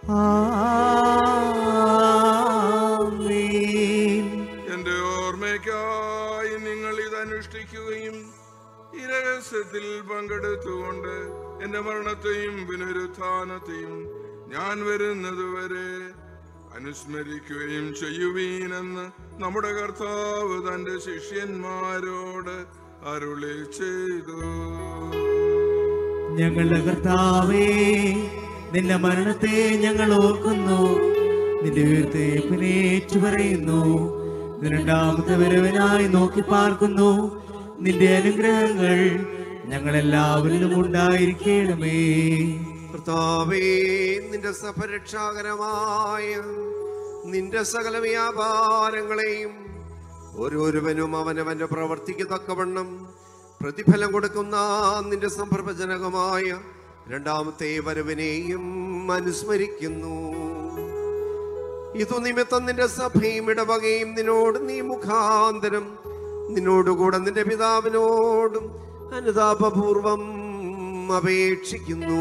ആമേൻ എന്റെ ഓർമ്മയ്ക്കായി നിങ്ങൾ ഇത് അനുഷ്ഠിക്കുകയും ഈ രഹസ്യത്തിൽ പങ്കെടുത്തുകൊണ്ട് എന്റെ മരണത്തെയും പുനരുത്ഥാനത്തെയും ഞാൻ വരുന്നതുവരെ അനുസ്മരിക്കുകയും ചെയ്യുവീനെന്ന് നമ്മുടെ കർത്താവ് തന്റെ ശിഷ്യന്മാരോട് അരുളി ചെയ്തു ഞങ്ങളുടെ കർത്താവേ നിന്റെ മരണത്തെ ഞങ്ങൾ ഓർക്കുന്നു നിന്റെ ഉയർത്തെ പിന്നേറ്റു പറയുന്നു നിന്റെ രണ്ടാമത്തെ വരവിനായി നോക്കി പാർക്കുന്നു നിന്റെ അനുഗ്രഹങ്ങൾ ഞങ്ങളെല്ലാവരിലും ഉണ്ടായിരിക്കണമേ കർത്താവേ നിന്റെ സഫരക്ഷാകരമായ നിന്റെ സകല വ്യാപാരങ്ങളെയും ഓരോരുവനും അവനവന്റെ പ്രവർത്തിക്ക് തക്കവണ്ണം പ്രതിഫലം കൊടുക്കുന്ന നിന്റെ സംഭ്രമജനകമായ രണ്ടാമത്തെ വരവിനെയും അനുസ്മരിക്കുന്നു ഇതു നിമിത്തം നിന്റെ സഭയും ഇടവകയും നിന്നോട് നീ മുഖാന്തരം നിന്നോടുകൂടെ നിന്റെ പിതാവിനോടും അനുതാപപൂർവം അപേക്ഷിക്കുന്നു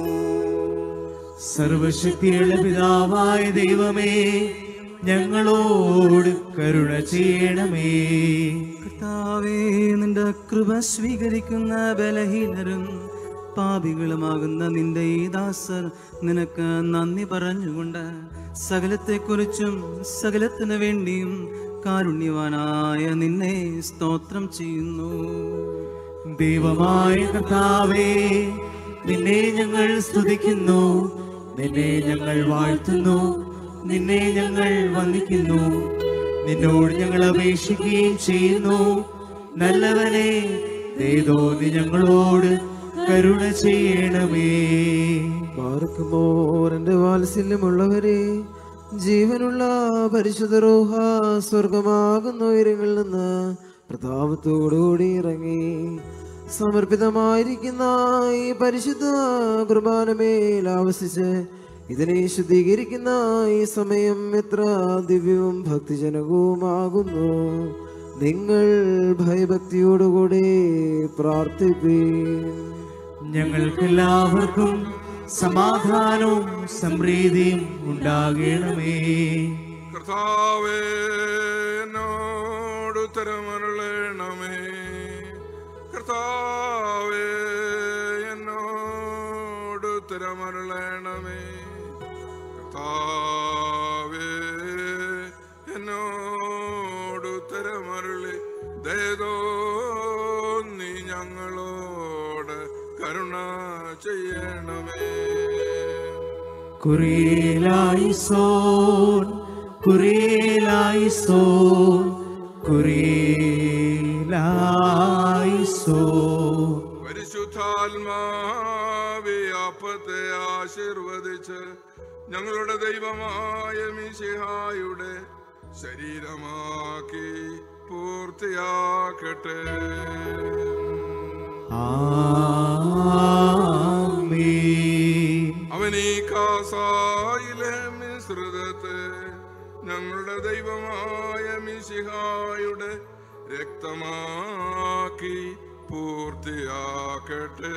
സർവശക്തിയുള്ള പിതാവായ ദൈവമേ ഞങ്ങളോട് കരുണ ചെയ്യണമേ കർത്താവേ നിന്റെ കൃപ സ്വീകരിക്കുന്ന ബലഹീനരും പാപികളുമാകുന്ന നിന്റെ ഈ ദാസർ നിനക്ക് നന്ദി പറഞ്ഞുകൊണ്ട് സകലത്തെക്കുറിച്ചും സകലത്തിനു വേണ്ടിയും കാരുണ്യവാനായ നിന്നെ സ്തോത്രം ചെയ്യുന്നു ദൈവമായ കർത്താവേ നിന്നെ ഞങ്ങൾ സ്തുതിക്കുന്നു നിന്നെ ഞങ്ങൾ വാഴ്ത്തുന്നു നിന്നെ ഞങ്ങൾ വന്ദിക്കുന്നു നിന്നോട് ഞങ്ങൾ അപേക്ഷിക്കുകയും ചെയ്യുന്നു നല്ലവനെ ദൈതോ നീ ഞങ്ങളോട് കരുണ ചെയ്യണമേ പാർക്കുമോർ എന്റെ വാത്സല്യമുള്ളവരെ ജീവനുള്ള പരിശുദ്ധ റൂഹ സ്വർഗമാകുന്ന ഉയരങ്ങളിൽ നിന്ന് പ്രതാപത്തോടുകൂടി ഇറങ്ങി സമർപ്പിതമായിരിക്കുന്ന ഈ പരിശുദ്ധ കുർബാനമേൽ ആവസിച്ച് ഇതിനെ ശുദ്ധീകരിക്കുന്ന ഈ സമയം എത്ര ദിവ്യവും ഭക്തിജനകവുമാകുന്നു നിങ്ങൾ ഭയഭക്തിയോടുകൂടി പ്രാർത്ഥിപ്പീൻ ഞങ്ങൾക്കെല്ലാവർക്കും സമാധാനവും സമൃദ്ധിയും ഉണ്ടാകണമേ കർത്താവേ എന്നോട് ഉത്തരമരുളണമേ കർത്താവേ എന്നോട് ഉത്തരമരുളണമേ കർത്താവേ എന്നോട് ഉത്തരമരുളി ദയതോ നീ ഞങ്ങളോട് കരുണ ചെയ്യണമേ കുറിയേലായിസോൻ കുറിയേലായിസോൻ കുറിയേലായിസോൻ പരിശുദ്ധാത്മാവെ അപ്പത്തെ ആശീർവദിച്ച് ഞങ്ങളുടെ ദൈവമായ മിശിഹായുടെ ശരീരമാക്കി പൂർത്തിയാക്കട്ടെ ആമേൻ അവൻ ഈ കാസായിലെ മിശ്രിതത്തെ ഞങ്ങളുടെ ദൈവമായ മിശിഹായുടെ രക്തമാക്കി പൂർത്തിയാക്കട്ടെ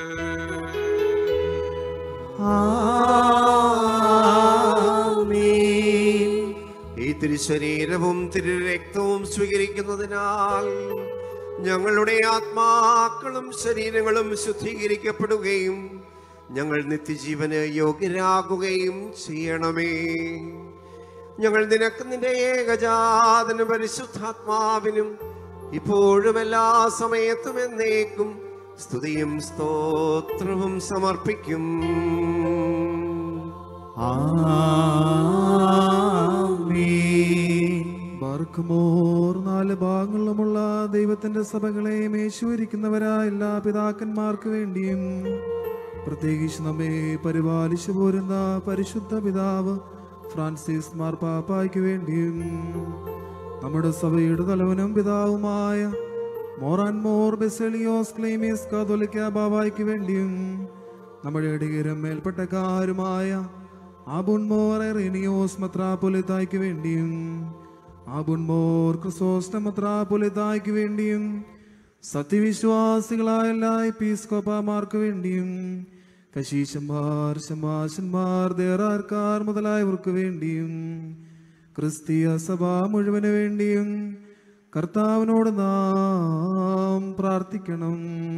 ആമേൻ ഈ തിരുശരീരവും തിരുരക്തവും സ്വീകരിക്കുന്നതിനാൽ ഞങ്ങളുടെ ആത്മാക്കളും ശരീരങ്ങളും ശുദ്ധീകരിക്കപ്പെടുകയും ഞങ്ങൾ നിത്യജീവന് യോഗ്യരാകുകയും ചെയ്യണമേ ഞങ്ങൾ നിനക്ക് നിന്റെ ഏകജാതനും പരിശുദ്ധാത്മാവിനും ഇപ്പോഴും എല്ലാ സമയത്തും എന്നേക്കും സ്തുതിയും സ്തോത്രവും സമർപ്പിക്കും ആമേൻ ബാർക്കുമോർ നാല് ഭാഗങ്ങളിലുമുള്ള ദൈവത്തിന്റെ സഭകളെ മേശൂരിക്കുന്നവരായ എല്ലാ പിതാക്കന്മാർക്ക് വേണ്ടിയും പ്രത്യേകിച്ച് നമ്മെ പരിപാലിച്ചു പോരുന്ന പരിശുദ്ധ പിതാവ് ഫ്രാൻസിസ് മാർപ്പാപ്പായ്ക്ക് വേണ്ടിയും നമ്മുടെ സഭയുടെ തലവനും പിതാവുമായ മോറാൻ മോർ ബെസലിയോസ് ക്ലീമിയസ് കാതോലിക്ക ബാബായ്ക്ക് വേണ്ടിയും നമ്മുടെ ഇടകരും മേൽപ്പെട്ടക്കാരുമായ ആബുൺമോർ എറിനിയോസ് മെത്രാപൊലിത്തായ്ക്ക് വേണ്ടിയും ആബുൺമോർ ക്രിസോസ്റ്റം മെത്രാപൊലിത്തായ്ക്ക് വേണ്ടിയും സത്യവിശ്വാസികളായ എല്ലാ എപ്പീസ്കോപ്പമാർക്ക് വേണ്ടിയും കശീശന്മാർ ശമാശന്മാർ ദേറാർക്കാർ മുതലായവർക്ക് വേണ്ടിയും ക്രിസ്തീയ സഭ മുഴുവന് വേണ്ടിയും കർത്താവിനോട് നാം പ്രാർത്ഥിക്കണം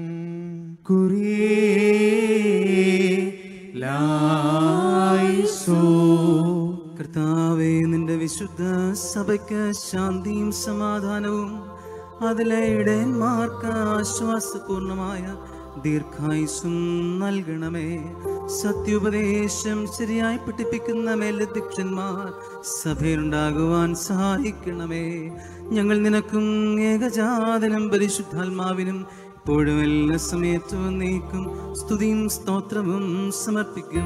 കുറിയേലായിസോ കർത്താവേ നിന്റെ വിശുദ്ധ സഭയ്ക്ക് ശാന്തിയും സമാധാനവും അതിലെ ഇടയന്മാർക്ക് ആശ്വാസപൂർണമായ ദീർഘായുസും നൽകണമേ സത്യോപദേശം ശരിയായി പഠിപ്പിക്കുന്ന മേലധ്യക്ഷന്മാർ സഭയിലുണ്ടാകുവാൻ സഹായിക്കണമേ ഞങ്ങൾ നിനക്കും ഏകജാതനും പരിശുദ്ധാത്മാവിനും ഇപ്പോഴും എല്ലാ സമയത്തും നീക്കും സ്തുതിയും സ്തോത്രവും സമർപ്പിക്കും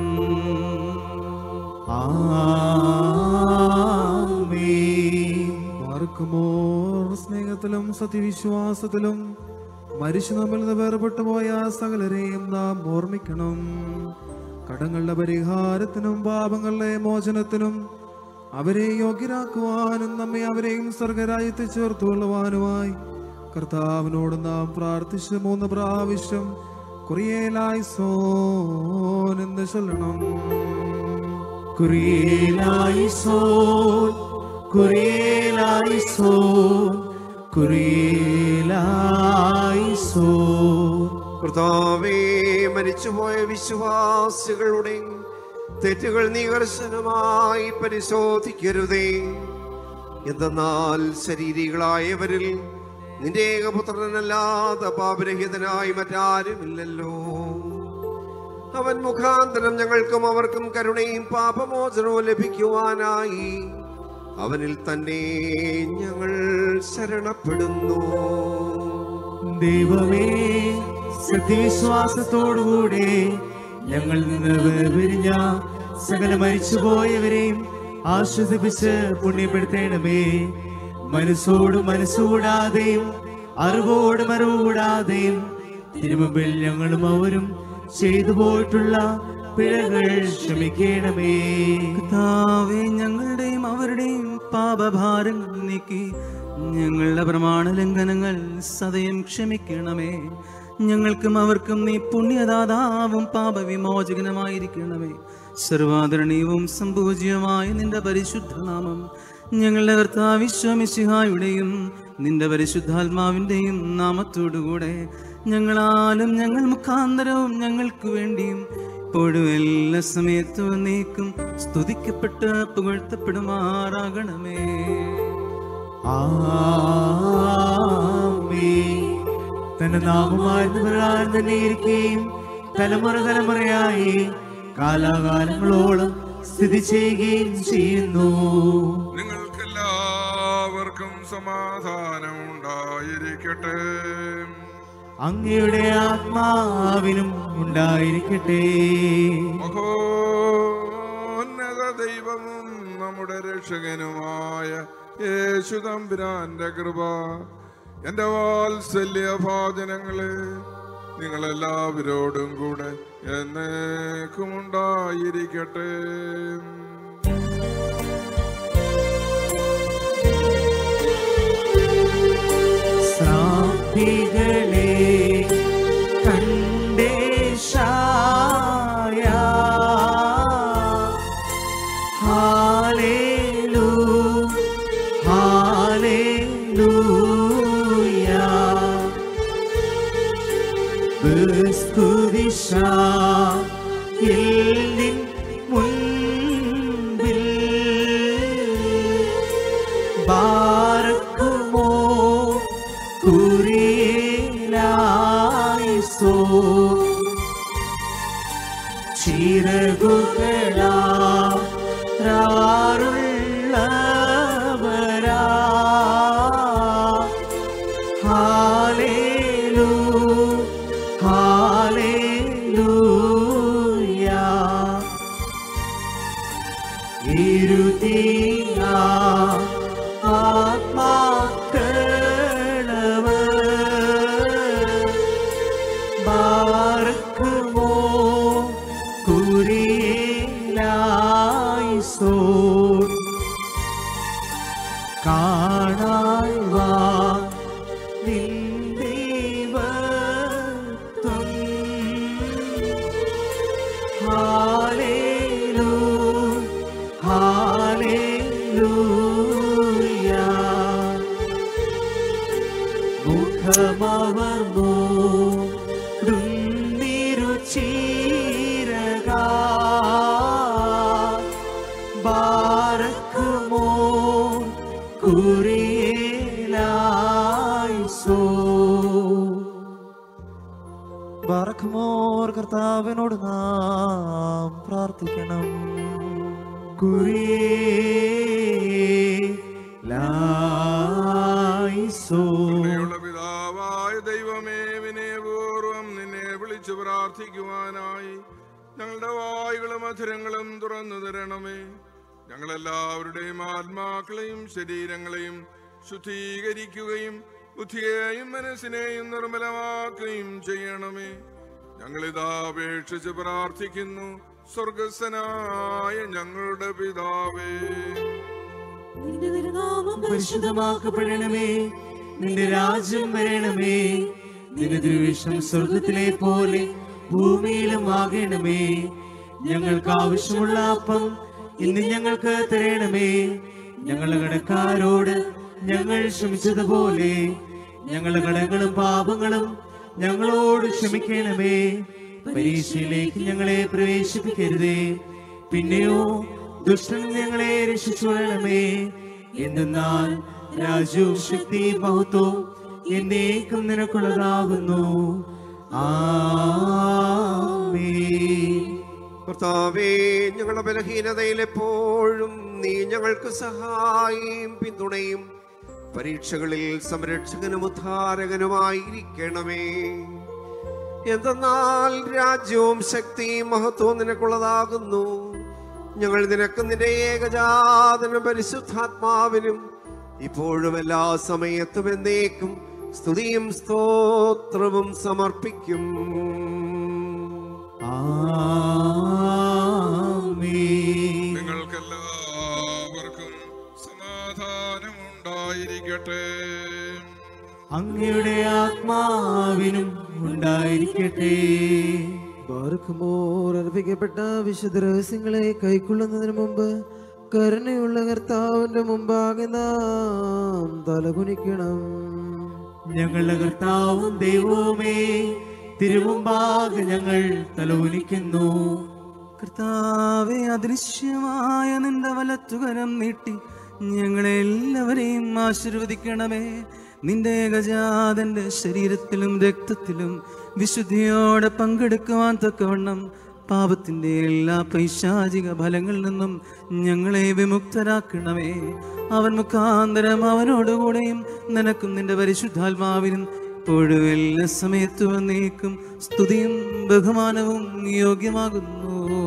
ആമേൻ ആർക്കുമോർ സ്നേഹത്തിലും സത്യവിശ്വാസത്തിലും മരിച്ചു നമ്മിൽ നിന്ന് വേർപെട്ടു പോയ സകലരെയും നാം ഓർമ്മിക്കണം കടങ്ങളുടെ പരിഹാരത്തിനും പാപങ്ങളുടെ മോചനത്തിനും അവരെ യോഗ്യരാക്കുവാനും നമ്മെ അവരെയും സ്വർഗരാജ്യത്തിൽ ചേർത്തുകൊള്ളുവാനുമായി കർത്താവിനോട് നാം പ്രാർത്ഥിച്ച് മൂന്ന് പ്രാവശ്യം കുറിയേലായി സോൻ എന്ന് ചൊല്ലണം കുറിയേലായിസോൻ കുറിയേലായിസോൻ കുറിയേലായിസോൻ കർത്താവേ മരിച്ചുപോയ വിശ്വാസികളുടെ തെറ്റുകൾ നീ കർശനമായി പരിശോധിക്കരുതേ എന്തെന്നാൽ ശരീരികളായവരിൽ നിന്റെ ഏകപുത്രനല്ലാതെ പാപരഹിതനായി മറ്റാരുമില്ലല്ലോ അവൻ മുഖാന്തരം ഞങ്ങൾക്കും അവർക്കും കരുണയും പാപമോചനവും ലഭിക്കുവാനായി അവനിൽ തന്നെ ഞങ്ങൾ ശരണപ്പെടുന്നു ദൈവമേ സത്യവിശ്വാസത്തോടുകൂടെ ഞങ്ങൾ നിന്ന് വേർപിരിഞ്ഞ സകല മരിച്ചുപോയവരെയും ആശ്വസിപ്പിച്ച് പുണ്യപ്പെടുത്തേണമേ മനസ്സോട് മനസ്സുകൂടാതെയും അറിവോട് അറിവുകൂടാതെയും തിരുമുമ്പിൽ ഞങ്ങളും അവരും ചെയ്തു പോയിട്ടുള്ള പിഴകൾ ക്ഷമിക്കണമേ കർത്താവേ ഞങ്ങളുടെയും അവരുടെയും പാപഭാരങ്ങൾ നീക്കി ഞങ്ങളുടെ പ്രമാണ ലംഘനങ്ങൾ സദയം ക്ഷമിക്കണമേ ഞങ്ങൾക്കും അവർക്കും നീ പുണ്യദാതാവും പാപവിമോചകനുമായിരിക്കണമേ സർവാദരണീയവും സംപൂജ്യവുമായ നിന്റെ പരിശുദ്ധ നാമം ഞങ്ങളുടെ കർത്താവിശ്വമിശിഹായുടെയും നിന്റെ പരിശുദ്ധാത്മാവിൻ്റെയും നാമത്തോടുകൂടെ ഞങ്ങളാലും ഞങ്ങൾ മുഖാന്തരവും ഞങ്ങൾക്ക് വേണ്ടിയും ഇപ്പോഴും എല്ലാ സമയത്തും നീക്കും സ്തുതിക്കപ്പെട്ട് പുകഴ്ത്തപ്പെടുമാറാകണമേ ആമേൻ. തന്റെ നാമമായിരുന്നു പ്രകാരം തന്നെ ഇരിക്കുകയും തലമുറ തലമുറയായി കാലാകാലങ്ങളോളം സ്ഥിതി ചെയ്യുകയും ചെയ്യുന്നു നിങ്ങൾക്കെല്ലാവർക്കും സമാധാനം ഉണ്ടായിരിക്കട്ടെ അങ്ങയുടെ ആത്മാവിനും ഉണ്ടായിരിക്കട്ടെ മഹോന്നത ദൈവവും നമ്മുടെ രക്ഷകനുമായ യേശു തമ്പുരാന്റെ കൃപ എന്റെ വാത്സല്യ ഭാജനങ്ങളെ നിങ്ങളെല്ലാവരോടും കൂടെ എന്നേക്കും ഉണ്ടായിരിക്കട്ടെ ശ്രാന്തികളെ കണ്ടേശായ ഹാലേലൂ ഹാലേലൂയ ബസ്തുതിശ നിൻ മുൻപിൽ ബാറക്കുമോ കുറിയേലായിസോ ചിറകുകളാ റാറുള്ളവരാ ഹാലേലൂ ഹാലേലൂയ ഇരുതീയ ആത്മാക്കളവർ ബാർക്കുമോ കുരിയേലായിസോ കാണാൻ വാ നിൻ ദൈവത്വം മുഖമവർ മൂടുന്നിരു ചീരക ബാരക്കുമോ കുറിയേലായിസോ ബാറഖ്മോർ കർത്താവിനോട് നാം പ്രാർത്ഥിക്കണം കുറിയേലായിസോ കരുണയുള്ള പിതാവായ ദൈവമേ വിനയപൂർവം നിന്നെ വിളിച്ചു പ്രാർത്ഥിക്കുവാനായി ഞങ്ങളുടെ വായുകളും അധരങ്ങളും തുറന്നു തരണമേ ഞങ്ങളെല്ലാവരുടെയും ആത്മാക്കളെയും ശരീരങ്ങളെയും ശുദ്ധീകരിക്കുകയും ബുദ്ധിയെയും മനസ്സിനെയും നിർമ്മലമാക്കുകയും ചെയ്യണമേ ഞങ്ങളിതാ അപേക്ഷിച്ച് പ്രാർത്ഥിക്കുന്നു സ്വർഗസ്വനായ ഞങ്ങളുടെ പിതാവേ നിന്റെ തിരുനാമം പരിശുദ്ധമാക്കപ്പെടണമേ നിന്റെ രാജ്യം വരണമേ നിന്റെ തിരുവിഷം സ്വർഗത്തിലെ പോലെ ഭൂമിയിലും ആകണമേ ഞങ്ങൾക്ക് ആവശ്യമുള്ള അപ്പം ഇന്ന് ഞങ്ങൾക്ക് തരണമേ ഞങ്ങളുടെ കടക്കാരോട് ഞങ്ങൾ ക്ഷമിച്ചതുപോലെ ഞങ്ങളുടെ കടങ്ങളും പാപങ്ങളും ഞങ്ങളോട് ക്ഷമിക്കണമേ പരീക്ഷയിലേക്ക് ഞങ്ങളെ പ്രവേശിപ്പിക്കരുതേ പിന്നെയോ ദുഷ്ടൻ ഞങ്ങളെ രക്ഷിച്ചു കൊള്ളണമേ എന്തെന്നാൽ രാജ്യവും ശക്തി മഹത്വവും എന്നേക്കും നിനക്കുള്ളതാകുന്നു ആമേൻ കർത്താവേ ഞങ്ങളുടെ ബലഹീനതയിൽ എപ്പോഴും നീ ഞങ്ങൾക്ക് സഹായിയും പിന്തുണയും പരീക്ഷകളിൽ സംരക്ഷകനും ഉദ്ധാരകനുമായിരിക്കണമേ എന്തെന്നാൽ രാജ്യവും ശക്തിയും മഹത്വവും നിനക്കുള്ളതാകുന്നു ഞങ്ങൾ നിനക്ക് നിന്റെ ഏകജാതന പരിശുദ്ധാത്മാവിനും ഇപ്പോഴും എല്ലാ സമയത്തും എന്നേക്കും സ്തുതിയും സ്തോത്രവും സമർപ്പിക്കും ആമേൻ നിങ്ങൾക്കെല്ലാവർക്കും സമാധാനം ഉണ്ടായിരിക്കട്ടെ അങ്ങയുടെ ആത്മാവിനും ഉണ്ടായിരിക്കട്ടെ ബാർക്കുമോർ അർപ്പിക്കപ്പെട്ട വിശുദ്ധ രഹസ്യങ്ങളെ കൈക്കൊള്ളുന്നതിന് മുമ്പ് കരുണയുള്ള കർത്താവിന്റെ മുമ്പാകെ നാം തലകുനിക്കണം ഞങ്ങളുടെ കർത്താവും ദൈവവുമേ തിരുമുമ്പാകെ ഞങ്ങൾ തലോലിക്കുന്നു കർത്താവെ അദൃശ്യമായ നിന്റെ വലത്തുകരം നീട്ടി ഞങ്ങളെ എല്ലാവരെയും ആശീർവദിക്കണമേ നിന്റെ ഏകജാതന്റെ ശരീരത്തിലും രക്തത്തിലും വിശുദ്ധിയോടെ പങ്കെടുക്കുവാൻ തക്കവണ്ണം പാപത്തിന്റെ എല്ലാ പൈശാചിക ഫലങ്ങളിൽ നിന്നും ഞങ്ങളെ വിമുക്തരാക്കണമേ അവൻ മുഖാന്തരം അവനോടുകൂടെയും നിനക്കും നിന്റെ പരിശുദ്ധാത്മാവിനും ഇപ്പോഴും എല്ലാ സമയത്തും എന്നേക്കും സ്തുതിയും ബഹുമാനവും യോഗ്യമാകുന്നു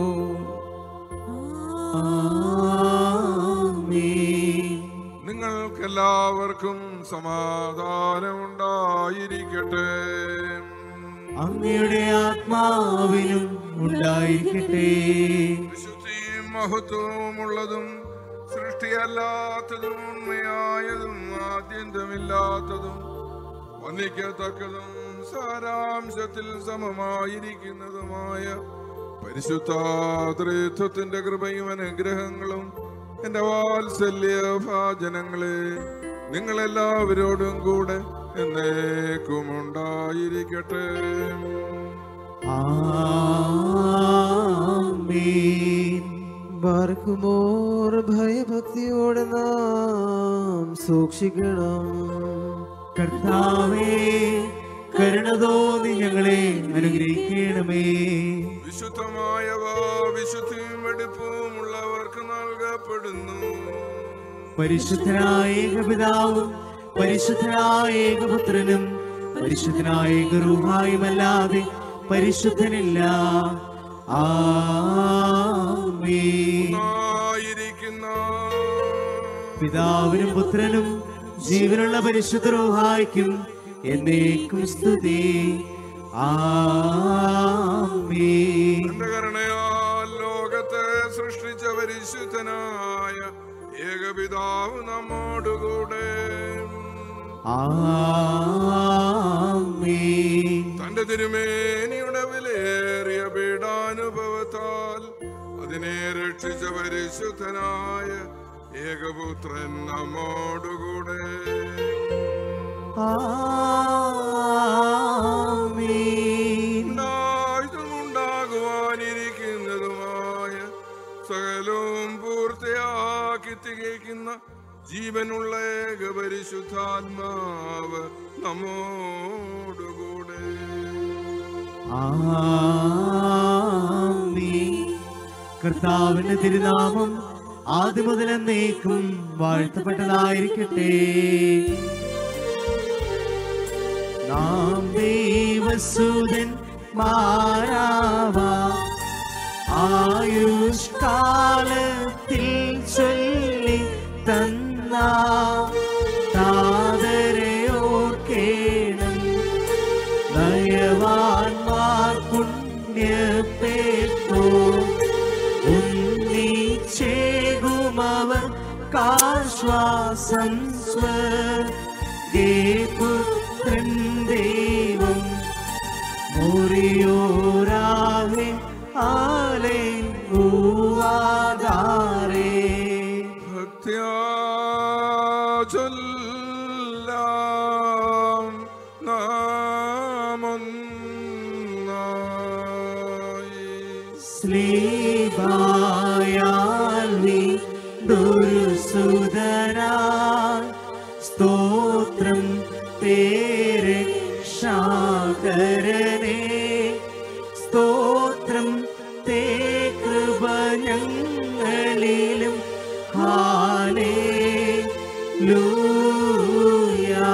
ആമേൻ നിങ്ങൾക്കെല്ലാവർക്കും സമാധാനം ഉണ്ടായിരിക്കട്ടെ അങ്ങയുടെ ആത്മാവിനും ഉണ്ടായിരിക്കട്ടെ വിശുദ്ധിയും മഹത്വവും ഉള്ളതും സൃഷ്ടിയല്ലാത്തതും ഉണ്മയായതും ആദ്യന്തമില്ലാത്തതും വന്ദിക്കത്തക്കതും സാരാംശത്തിൽ സമമായിരിക്കുന്നതുമായ പരിശുദ്ധാതൃത്വത്തിന്റെ കൃപയും അനുഗ്രഹങ്ങളും എന്റെ വാത്സല്യ ഭാജനങ്ങളെ നിങ്ങളെല്ലാവരോടും കൂടെ എന്നേക്കും ഉണ്ടായിരിക്കട്ടെ ആമേൻ ബാർക്കുമോർ ഭയഭക്തിയോടെ നാം സൂക്ഷിക്കണം കർത്താവേ കരുണ തോന്നി ഞങ്ങളെ അനുഗ്രഹിക്കണമേ വിശുദ്ധമായവ വിശുദ്ധിയും വെടിപ്പും ഉള്ളവർക്ക് നൽകപ്പെടുന്നു പരിശുദ്ധനായ ഏകപിതാവും പരിശുദ്ധനായ ഏകപുത്രനും പരിശുദ്ധനായ ഏകരൂഹായുമല്ലാതെ പരിശുദ്ധനില്ല ആമേൻ ആയിരിക്കുന്ന പിതാവിനും പുത്രനും ജീവനുള്ള പരിശുദ്ധ റൂഹായ്ക്കും എന്നേക്കും സ്തുതി ആമേൻ തന്റെ കരുണയാൽ ലോകത്തെ സൃഷ്ടിച്ച പരിശുദ്ധനായ ഏകപിതാവ് നമ്മോടുകൂടെ ആമേൻ തന്റെ തിരുമേനിയുടെ വിലയേറിയ പീഡാനുഭവത്താൽ അതിനെ രക്ഷിച്ച പരിശുദ്ധനായ ഏകപുത്രൻ നമ്മോടുകൂടെ ആമേൻ ഉണ്ടായതും ഉണ്ടാകുവാനിരിക്കുന്നതുമായ സകലവും പൂർത്തിയാക്കി തികയ്ക്കുന്ന ജീവനുള്ള ഏക പരിശുദ്ധാത്മാവ് നമ്മോടുകൂടെ ആമേൻ കർത്താവിന്റെ തിരുനാമം ആദ്യം മുതൽ എന്നേക്കും വാഴ്ത്തപ്പെട്ടതായിരിക്കട്ടെ നാം ദൈവസുതൻ മാറാവാ ആയുഷ്കാലത്തിൽ ചൊല്ലി തന്ന താതരെ ഓർക്കേണം നയവാൻമാർ പുണ്യപ്പെട്ടു ഉന്നയിച്ചേകുമവർ കാശ്വാസം സ്വരേപുത്രൻ ദൈവം മുറിയോരാകെ ആലേ ൂവാദാരേ ഭക്ത്യാ ചൊല്ലാം നാമൊന്നായി സ്ലീബായാൽ നീ ദുരുസുതരാ സ്തോത്രം തേരെ ശാകരനെ സ്തോത്രം തേ കൃപ ഞങ്ങളിലും ഹാലേ ലൂയാ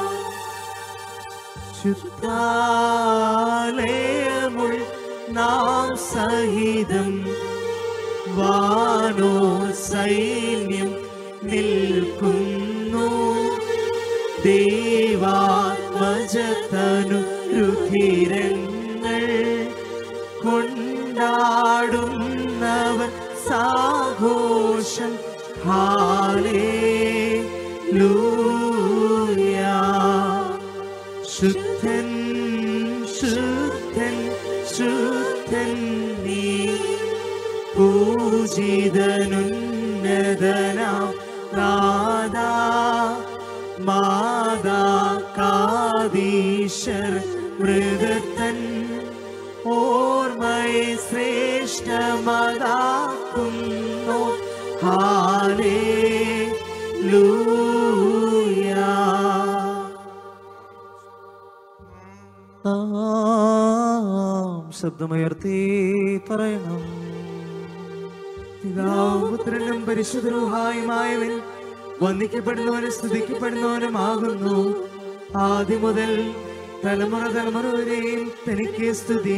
ശുദ്ധാലയമുൾ നാം സഹിതം വാനോ സൈന്യം നിൽക്കുന്നു ദേവാത്മജതനു രുധിരങ്ങൾ കൊണ്ടാടുന്നവർ സാഘോഷം ഹാലേ ലൂയാ ശുദ്ധൻ ശുദ്ധൻ ശുദ്ധൻ നീ പൂജിതനുന്നതനാം നാദാ മാതാ കാദീശർ മൃഗത്തൻ ഓർമ്മയെ ശ്രേഷ്ഠമതാക്കുന്നു ഹാലേ ലൂയാ നാം ശബ്ദമുയർത്തി പറയണം പിതാവും പുത്രനും പരിശുദ്ധരുഹായുമായവൻ വന്ദിക്കപ്പെടുന്നവനും സ്തുതിക്കപ്പെടുന്നവനുമാകുന്നു ആദ്യം മുതൽ തലമുറ തലമുറ വരെയും തനിക്ക് സ്തുതി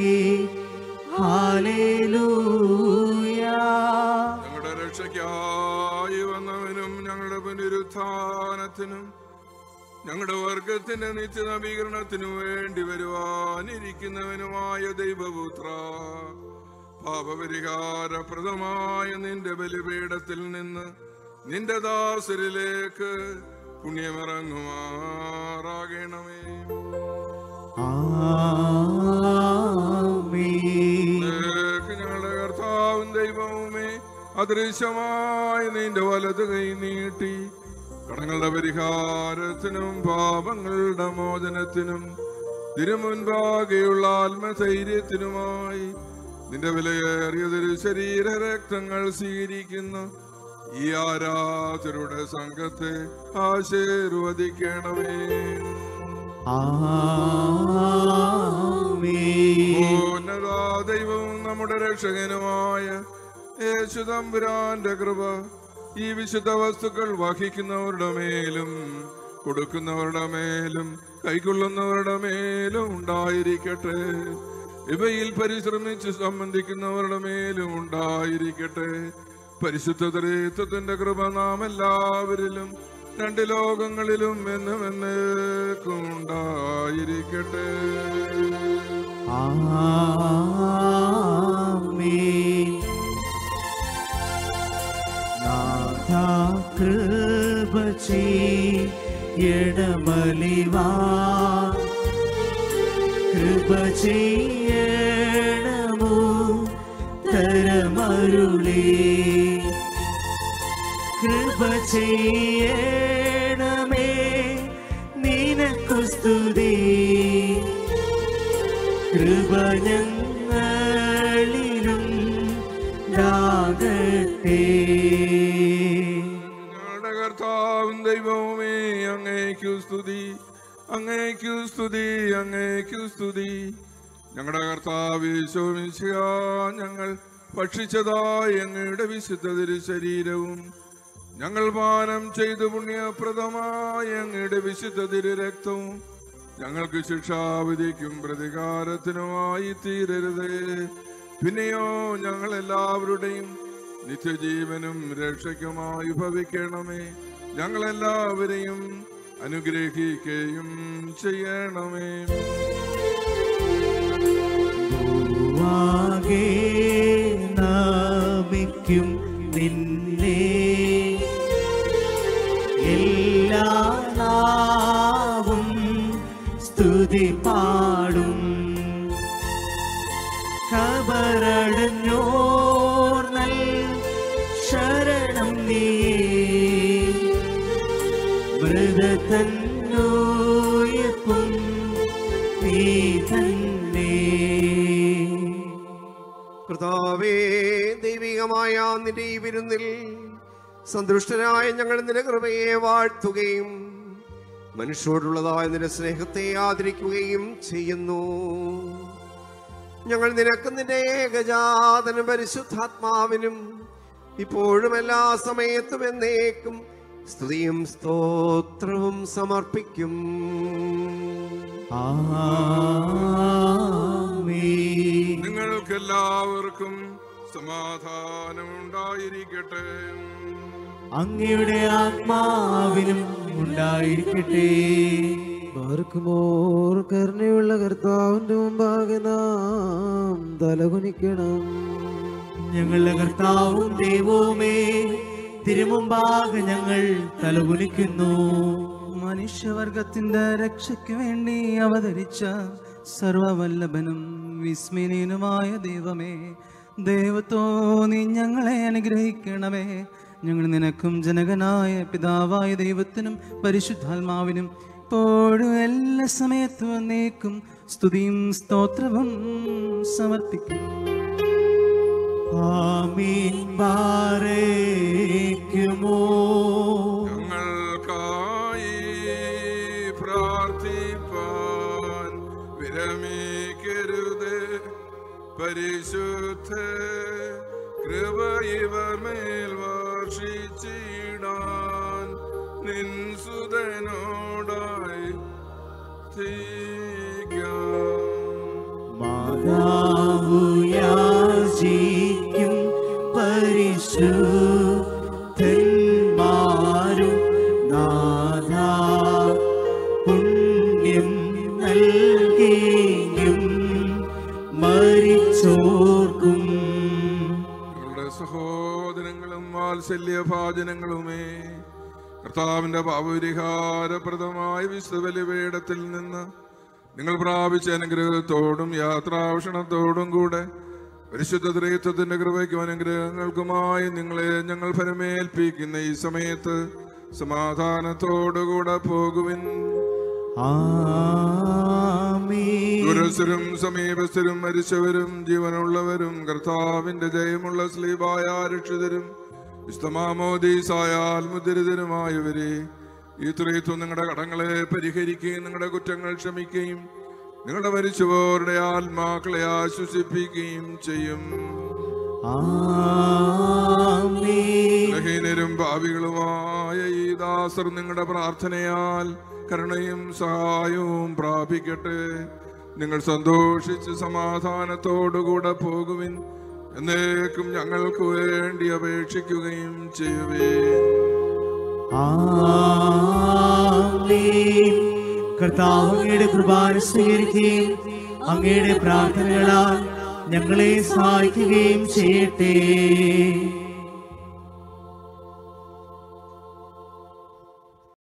ഹാലേലൂയാ ഞങ്ങളുടെ രക്ഷയ്ക്കായി വന്നവനും ഞങ്ങളുടെ പുനരുത്ഥാനത്തിനും ഞങ്ങളുടെ വർഗത്തിന്റെ നിത്യനവീകരണത്തിനു വേണ്ടി വരുവാനിരിക്കുന്നവനുമായ ദൈവപുത്ര പാപപരിഹാരപ്രദമായ നിന്റെ ബലിപീഠത്തിൽ നിന്ന് നിന്റെ ദാസരിലേക്ക് പുണ്യമിറങ്ങുമാറാകണമേ ആമേൻ നിനക്ക് ഞങ്ങളുടെ കർത്താവും ദൈവവുമേ അദൃശ്യമായ നിന്റെ വലത് കൈ നീട്ടി കടങ്ങളുടെ പരിഹാരത്തിനും പാപങ്ങളുടെ മോചനത്തിനും തിരുമുൻപാകെയുള്ള ആത്മധൈര്യത്തിനുമായി നിന്റെ വിലയേറിയതൊരു ശരീര രക്തങ്ങൾ സ്വീകരിക്കുന്ന ഈ ആരാധരുടെ സംഘത്തെ ആശീർവദിക്കണമേ ആമേൻ ഉന്നതാ ദൈവവും നമ്മുടെ രക്ഷകനുമായ യേശുതമ്പുരാന്റെ കൃപ ഈ വിശുദ്ധ വസ്തുക്കൾ വഹിക്കുന്നവരുടെ മേലും കൊടുക്കുന്നവരുടെ മേലും കൈക്കൊള്ളുന്നവരുടെ മേലും ഉണ്ടായിരിക്കട്ടെ ഇവയിൽ പരിശ്രമിച്ച് സംബന്ധിക്കുന്നവരുടെ മേലും ഉണ്ടായിരിക്കട്ടെ പരിശുദ്ധ ത്രിത്വത്തിന്റെ കൃപ നാം എല്ലാവരിലും രണ്ട് ലോകങ്ങളിലും എന്നും എന്നേക്കും ഉണ്ടായിരിക്കട്ടെ ആമേൻ നാഥാ കൃപ ചെയ്യണമലിവാ കൃപ ചെയ്യണമോ തരമരുളേ കൃപ ചെയ്യണമേ നിനക്കു സ്തുതി കൃപ ഞങ്ങളിലും ാകട്ടെ ഞങ്ങളുടെ കർത്താവും ദൈവവുമേ അങ്ങേക്കു സ്തുതി അങ്ങേക്കു സ്തുതി അങ്ങേക്കു സ്തുതി ഞങ്ങളുടെ കർത്താവ് ശോമിച്ച ഞങ്ങൾ ഭക്ഷിച്ചതായി അങ്ങയുടെ വിശുദ്ധ തിരു ശരീരവും ഞങ്ങൾ പാനം ചെയ്തു പുണ്യപ്രദമായ അങ്ങയുടെ വിശുദ്ധ തിരു രക്തവും ഞങ്ങൾക്ക് ശിക്ഷാവിധിക്കും പ്രതികാരത്തിനുമായി തീരരുതേ പിന്നെയോ ഞങ്ങൾ എല്ലാവരുടെയും നിത്യജീവനും രക്ഷയ്ക്കുമായി ഭവിക്കണമേ ഞങ്ങളെല്ലാവരെയും അനുഗ്രഹിക്കുകയും ചെയ്യണമേ ആകെ നാമിക്കും നിന്നെ എല്ലാ നാവും സ്തുതി പാടും കബറടഞ്ഞോർ നൽ ശരണം നീ മൃതത്തന്നോയപ്പും നീ തന്നെ കർത്താവേ ദൈവികമായ നിന്റെ ഈ വിരുന്നിൽ സന്തുഷ്ടരായ ഞങ്ങൾ നിന്റെ കൃപയെ വാഴ്ത്തുകയും മനുഷ്യരോടുള്ളതായ നിന്റെ സ്നേഹത്തെ ആദരിക്കുകയും ചെയ്യുന്നു ഞങ്ങൾ നിനക്ക് നിന്റെ ഏകജാതനും പരിശുദ്ധാത്മാവിനും ഇപ്പോഴും എല്ലാ സമയത്തും എന്നേക്കും സ്തുതിയും സ്തോത്രവും സമർപ്പിക്കും ആമേൻ നിങ്ങൾക്കെല്ലാവർക്കും സമാധാനം ഉണ്ടായിരിക്കട്ടെ അങ്ങയുടെ ആത്മാവിനും ഉണ്ടായിരിക്കട്ടെ മാർക്കുമോർ കരുണയുള്ള കർത്താവിന്റെ മുമ്പാകെ നാം തലകുനിക്കണം ഞങ്ങളുടെ കർത്താവും ദൈവവുമേ തിരുമുമ്പാകെ ഞങ്ങൾ തലകുനിക്കുന്നു മനുഷ്യവർഗത്തിന്റെ രക്ഷയ്ക്ക് വേണ്ടി അവതരിച്ച സർവവല്ലഭനും വിസ്മയനുമായ ദൈവമേ ദൈവത്തോ നീ ഞങ്ങളെ അനുഗ്രഹിക്കണമേ ഞങ്ങൾ നിനക്കും ജനകനായ പിതാവായ ദൈവത്തിനും പരിശുദ്ധാത്മാവിനും ഇപ്പോഴും എല്ലാ സമയത്തും എന്നേക്കും സ്തുതിയും സ്തോത്രവും സമർപ്പിക്കും ആമീൻ ബാരേക്കുമോ ഞങ്ങൾക്കായി പ്രാർത്ഥിപ്പാൻ വിരമിക്കരുത് പരിശുദ്ധ കൃപ ഇവർ മേൽ വർഷിച്ചിടാൻ നിൻ സുതനോടായി തീക്കാം മാതാവു യാചിക്കും പരിശുദ്ധന്മാരും നാഥ പുണ്യം നൽകിയും മരിച്ചോർക്കും ഞങ്ങളുടെ സഹോദരങ്ങളും വാത്സല്യഭാജനങ്ങളുമേ കർത്താവിന്റെ പാപപരിഹാരപ്രദമായ വിശ്വബലിപീഠത്തിൽ നിന്ന് നിങ്ങൾ പ്രാപിച്ച അനുഗ്രഹത്തോടും യാത്രാഭക്ഷണത്തോടും കൂടെ പരിശുദ്ധ ത്രയത്വത്തിന്റെ കൃപയ്ക്കും അനുഗ്രഹങ്ങൾക്കുമായി നിങ്ങളെ ഞങ്ങൾ ഫലമേൽപ്പിക്കുന്ന ഈ സമയത്ത് സമാധാനത്തോടുകൂടെ പോകുവിൻ ആമീൻ ദുരസ്ഥരും സമീപസ്ഥരും മരിച്ചവരും ജീവനുള്ളവരും കർത്താവിന്റെ ജയമുള്ള സ്ലീബായ രക്ഷിതരും ഇഷ്ടമാമോദീസായാൽ മുദ്രിതരുമായവരെ ഈ ത്രിത്വം നിങ്ങളുടെ കടങ്ങളെ പരിഹരിക്കുകയും നിങ്ങളുടെ കുറ്റങ്ങൾ ക്ഷമിക്കുകയും നിങ്ങളുടെ മരിച്ചവരുടെ ആത്മാക്കളെ ആശ്വസിപ്പിക്കുകയും ചെയ്യും ആമീൻ ബലഹീനരും ഭാവികളുമായ ഈ ദാസർ നിങ്ങളുടെ പ്രാർത്ഥനയാൽ കരുണയും സഹായവും പ്രാപിക്കട്ടെ നിങ്ങൾ സന്തോഷിച്ച് സമാധാനത്തോടുകൂടെ പോകുവിൻ എന്നേക്കും ഞങ്ങൾക്ക് വേണ്ടി അപേക്ഷിക്കുകയും ചെയ്യുവേ ആമേൻ. കർത്താവ് അങ്ങയുടെ കൃപാന സ്വീകരിക്കുകയും അങ്ങയുടെ പ്രാർത്ഥനകളാൽ ഞങ്ങളെ സഹായിക്കുകയും ചെയ്യട്ടെ